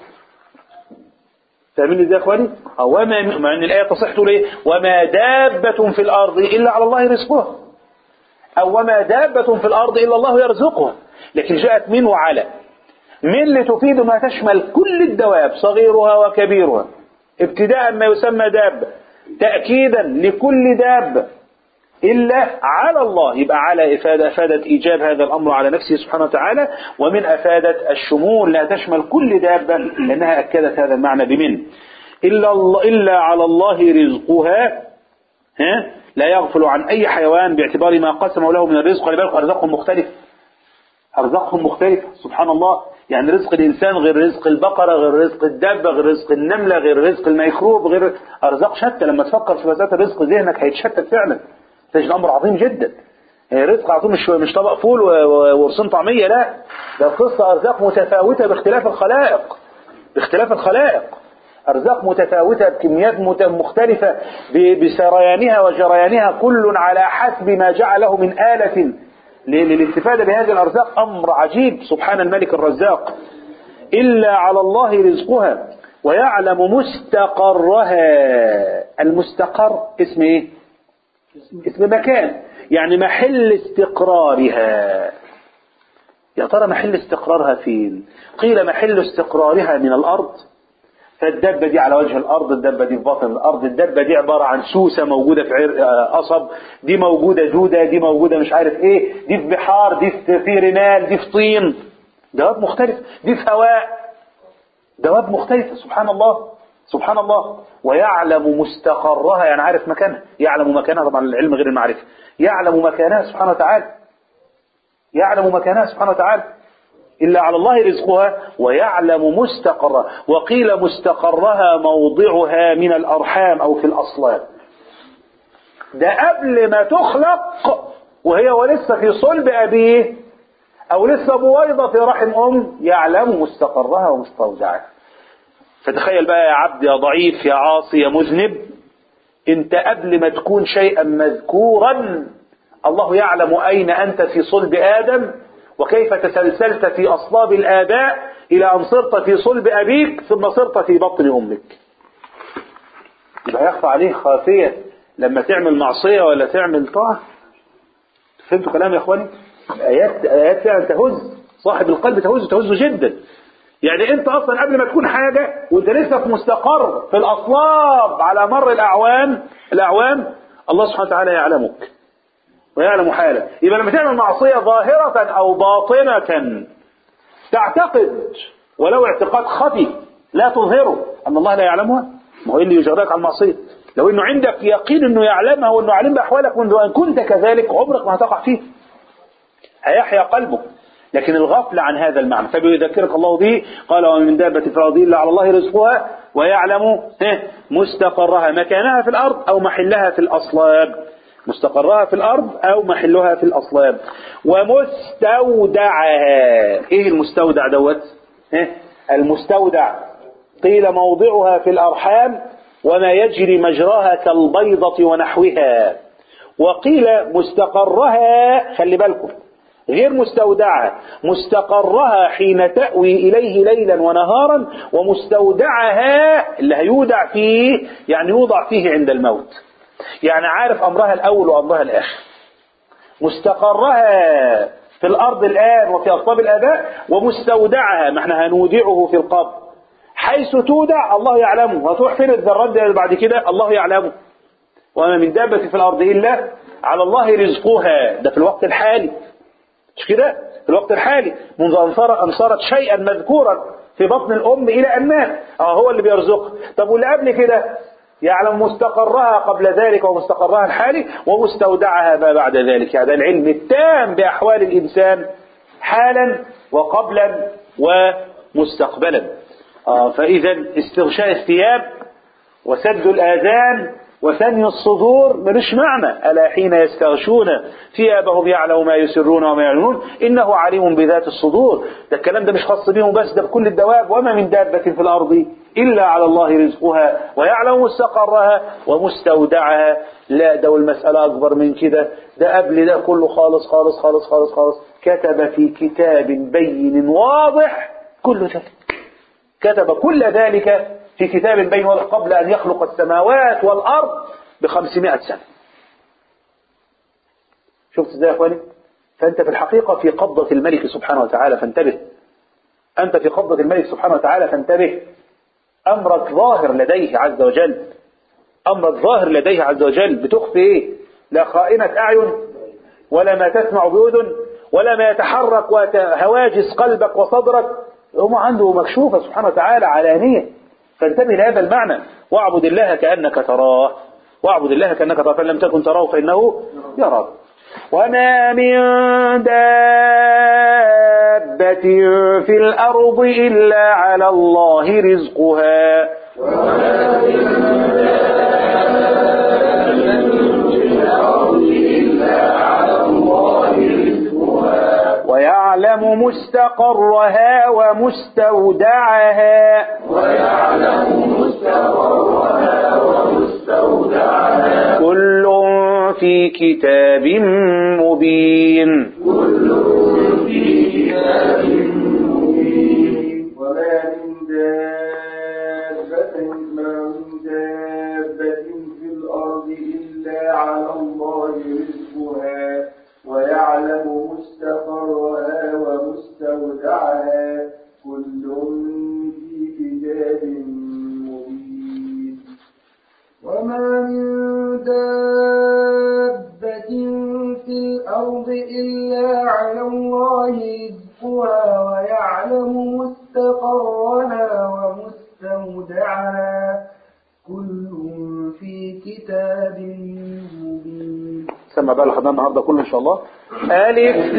فاهمين ازاي يا اخواني؟ أو وما مع ان الايه تصح تقول ايه؟ وما دابة في الارض الا على الله رزقها. او وما دابة في الارض الا الله يرزقها. لكن جاءت من وعلى. من لتفيد ما تشمل كل الدواب صغيرها وكبيرها. ابتداء ما يسمى دابة. تأكيدا لكل دابة. إلا على الله يبقى على إفادة أفادت إيجاب هذا الأمر على نفسه سبحانه وتعالى ومن أفادت الشمول لا تشمل كل دابة لأنها أكدت هذا المعنى بمن إلا, الله إلا على الله رزقها ها لا يغفل عن أي حيوان باعتبار ما قسمه له من الرزق ولذلك أرزاقهم مختلفة أرزاقهم مختلفة سبحان الله يعني رزق الإنسان غير رزق البقرة غير رزق الدابة غير رزق النملة غير رزق الميكروب غير أرزاق شتى لما تفكر في مسألة الرزق ذهنك هيتشتت فعلا تجد أمر عظيم جدا رزق عظيم مش مش طبق فول ورصين طعمية لا ده قصة أرزاق متفاوتة باختلاف الخلائق باختلاف الخلائق أرزاق متفاوتة بكميات مختلفة بسريانها وجريانها كل على حسب ما جعله من آلة للاستفادة بهذه الأرزاق أمر عجيب سبحان الملك الرزاق إلا على الله رزقها ويعلم مستقرها المستقر اسم ايه اسم مكان يعني محل استقرارها يا ترى محل استقرارها فين قيل محل استقرارها من الأرض فالدبة دي على وجه الأرض الدبة دي في باطن الأرض الدبة دي عبارة عن سوسة موجودة في عرق قصب دي موجودة دودة دي موجودة مش عارف ايه دي في بحار دي في رمال دي في طين دواب مختلفة دي في هواء دواب مختلفة سبحان الله سبحان الله ويعلم مستقرها يعني عارف مكانها يعلم مكانها طبعا العلم غير المعرفة يعلم مكانها سبحانه وتعالى يعلم مكانها سبحانه وتعالى إلا على الله رزقها ويعلم مستقرها وقيل مستقرها موضعها من الأرحام أو في الأصلاب ده قبل ما تخلق وهي ولسه في صلب أبيه أو لسه بويضة في رحم أم يعلم مستقرها ومستودعها فتخيل بقى يا عبد يا ضعيف يا عاصي يا مذنب انت قبل ما تكون شيئا مذكورا الله يعلم أين أنت في صلب آدم وكيف تسلسلت في أصلاب الآباء إلى أن صرت في صلب أبيك ثم صرت في بطن أمك يبقى يخفى عليه خافية لما تعمل معصية ولا تعمل طاعة فهمتوا كلام يا إخواني آيات آيات فعلا تهز صاحب القلب تهز تهز جدا يعني انت اصلا قبل ما تكون حاجة وانت لسه في مستقر في الاصلاب على مر الاعوام الاعوام الله سبحانه وتعالى يعلمك ويعلم حالك يبقى لما تعمل معصية ظاهرة او باطنة تعتقد ولو اعتقاد خفي لا تظهره ان الله لا يعلمها ما هو إيه اللي يجرك على المعصية لو انه عندك يقين انه يعلمها وانه علم باحوالك وانه ان كنت كذلك عمرك ما هتقع فيه هيحيا قلبك لكن الغفلة عن هذا المعنى فبيذكرك الله به قال ومن من دابة في الأرض إلا على الله رزقها ويعلم مستقرها مكانها في الأرض أو محلها في الأصلاب مستقرها في الأرض أو محلها في الأصلاب ومستودعها إيه المستودع دوت المستودع قيل موضعها في الأرحام وما يجري مجراها كالبيضة ونحوها وقيل مستقرها خلي بالكم غير مستودعها مستقرها حين تأوي إليه ليلا ونهارا ومستودعها اللي هيودع فيه يعني يوضع فيه عند الموت يعني عارف أمرها الأول وأمرها الآخر مستقرها في الأرض الآن وفي أصلاب الآباء ومستودعها ما احنا هنودعه في القبر حيث تودع الله يعلمه هتروح فين الذرات دي بعد كده الله يعلمه وما من دابة في الأرض إلا على الله رزقها ده في الوقت الحالي مش كده في الوقت الحالي منذ أن صار- أن صارت شيئا مذكورا في بطن الأم إلى أن مات اه هو اللي بيرزقها طب واللي قبل كده يعلم مستقرها قبل ذلك ومستقرها الحالي ومستودعها ما بعد ذلك هذا العلم التام بأحوال الإنسان حالا وقبلا ومستقبلا آه فإذا استغشاء الثياب وسد الآذان وثني الصدور ملوش معنى ألا حين يستغشون ثيابهم يعلم ما يسرون وما يعلنون إنه عليم بذات الصدور ده الكلام ده مش خاص بهم بس ده بكل الدواب وما من دابة في الأرض إلا على الله رزقها ويعلم مستقرها ومستودعها لا ده والمسألة أكبر من كده ده قبل ده كله خالص خالص خالص خالص خالص كتب في كتاب بين واضح كل ذلك كتب كل ذلك في كتاب بين واضح قبل أن يخلق السماوات والأرض بخمسمائة سنة شفت ازاي يا اخواني فأنت في الحقيقة في قبضة الملك سبحانه وتعالى فانتبه أنت في قبضة الملك سبحانه وتعالى فانتبه أمرك ظاهر لديه عز وجل أمرك ظاهر لديه عز وجل بتخفي إيه لا خائنة أعين ولا ما تسمع بأذن ولا ما يتحرك وهواجس قلبك وصدرك هم عنده مكشوفة سبحانه وتعالى علانية فانتبه لهذا المعنى واعبد الله كأنك تراه واعبد الله كأنك تراه فإن لم تكن تراه فإنه يراك وما من دابة في الأرض إلا على الله رزقها ويعلم مستقرها ومستودعها كل في كتاب مبين وما من دابة ما من دابة في الأرض إلا على الله رزقها ويعلم مستقرها ومستودعها كل في كتاب مبين وما من دابة في الأرض إلا على الله رزقها سمع بقى اللي خدناه النهارده كله ان شاء الله الف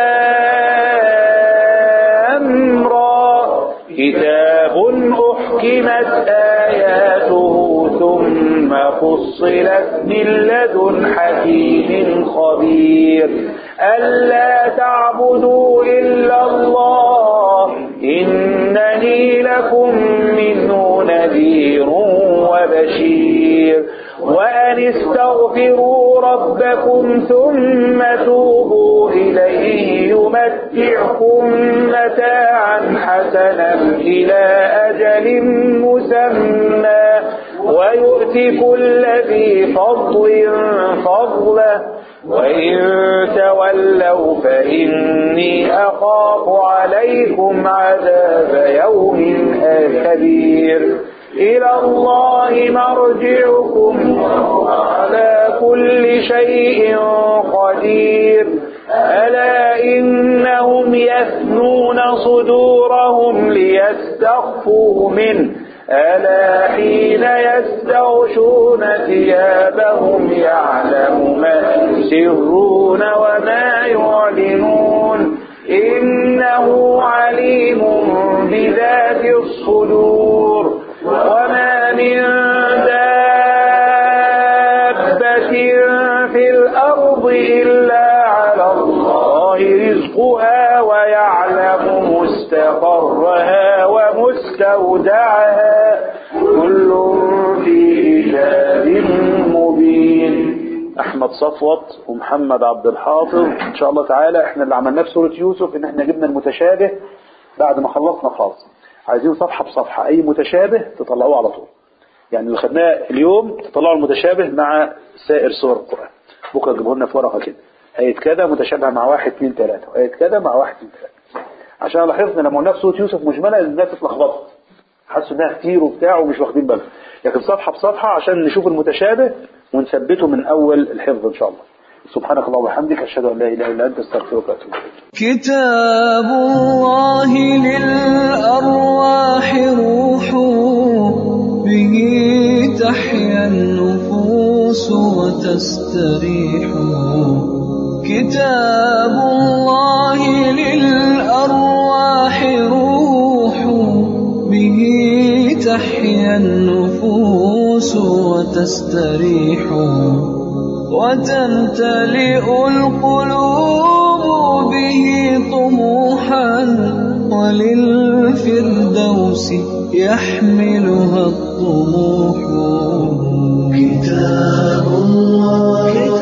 لام را كتاب احكمت اياته ثم فصلت من لدن حكيم خبير الا تعبدوا الا الله انني لكم منه نذير وبشير وأن استغفروا ربكم ثم توبوا إليه يمتعكم متاعا حسنا إلى أجل مسمى ويؤتي كل ذي فضل فضله وإن تولوا فإني أخاف عليكم عذاب يوم كبير إلى الله مرجعكم على كل شيء قدير ألا إنهم يثنون صدورهم ليستخفوا منه ألا حين يستغشون ثيابهم يعلم ما يسرون وما يعلنون إنه عليم بذات الصدور وما من دابة في الأرض إلا على الله رزقها ويعلم مستقرها ومستودعها كل في كتاب مبين احمد صفوت ومحمد عبد الحافظ ان شاء الله تعالى احنا اللي عملناه في سوره يوسف ان احنا جبنا المتشابه بعد ما خلصنا خالص عايزين صفحه بصفحه اي متشابه تطلعوه على طول يعني اللي خدناه اليوم تطلعوا المتشابه مع سائر سور القران بكره تجيبوا لنا في ورقه كده آية كذا متشابهه مع واحد اثنين ثلاثه وآية كذا مع واحد اثنين ثلاثه عشان لاحظنا لما قلنا في سوره يوسف مجمله الناس اتلخبطت حسوا انها كتير وبتاع ومش واخدين بالهم لكن صفحه بصفحه عشان نشوف المتشابه ونثبته من اول الحفظ ان شاء الله سبحانك اللهم وبحمدك اشهد ان لا اله الا انت استغفرك واتوب اليك كتاب الله للأرواح روح به تحيا النفوس وتستريح كتاب الله للأرواح روح به تحيا النفوس وتستريح وتمتلئ القلوب به طموحا وللفردوس يحملها الطموح كتاب الله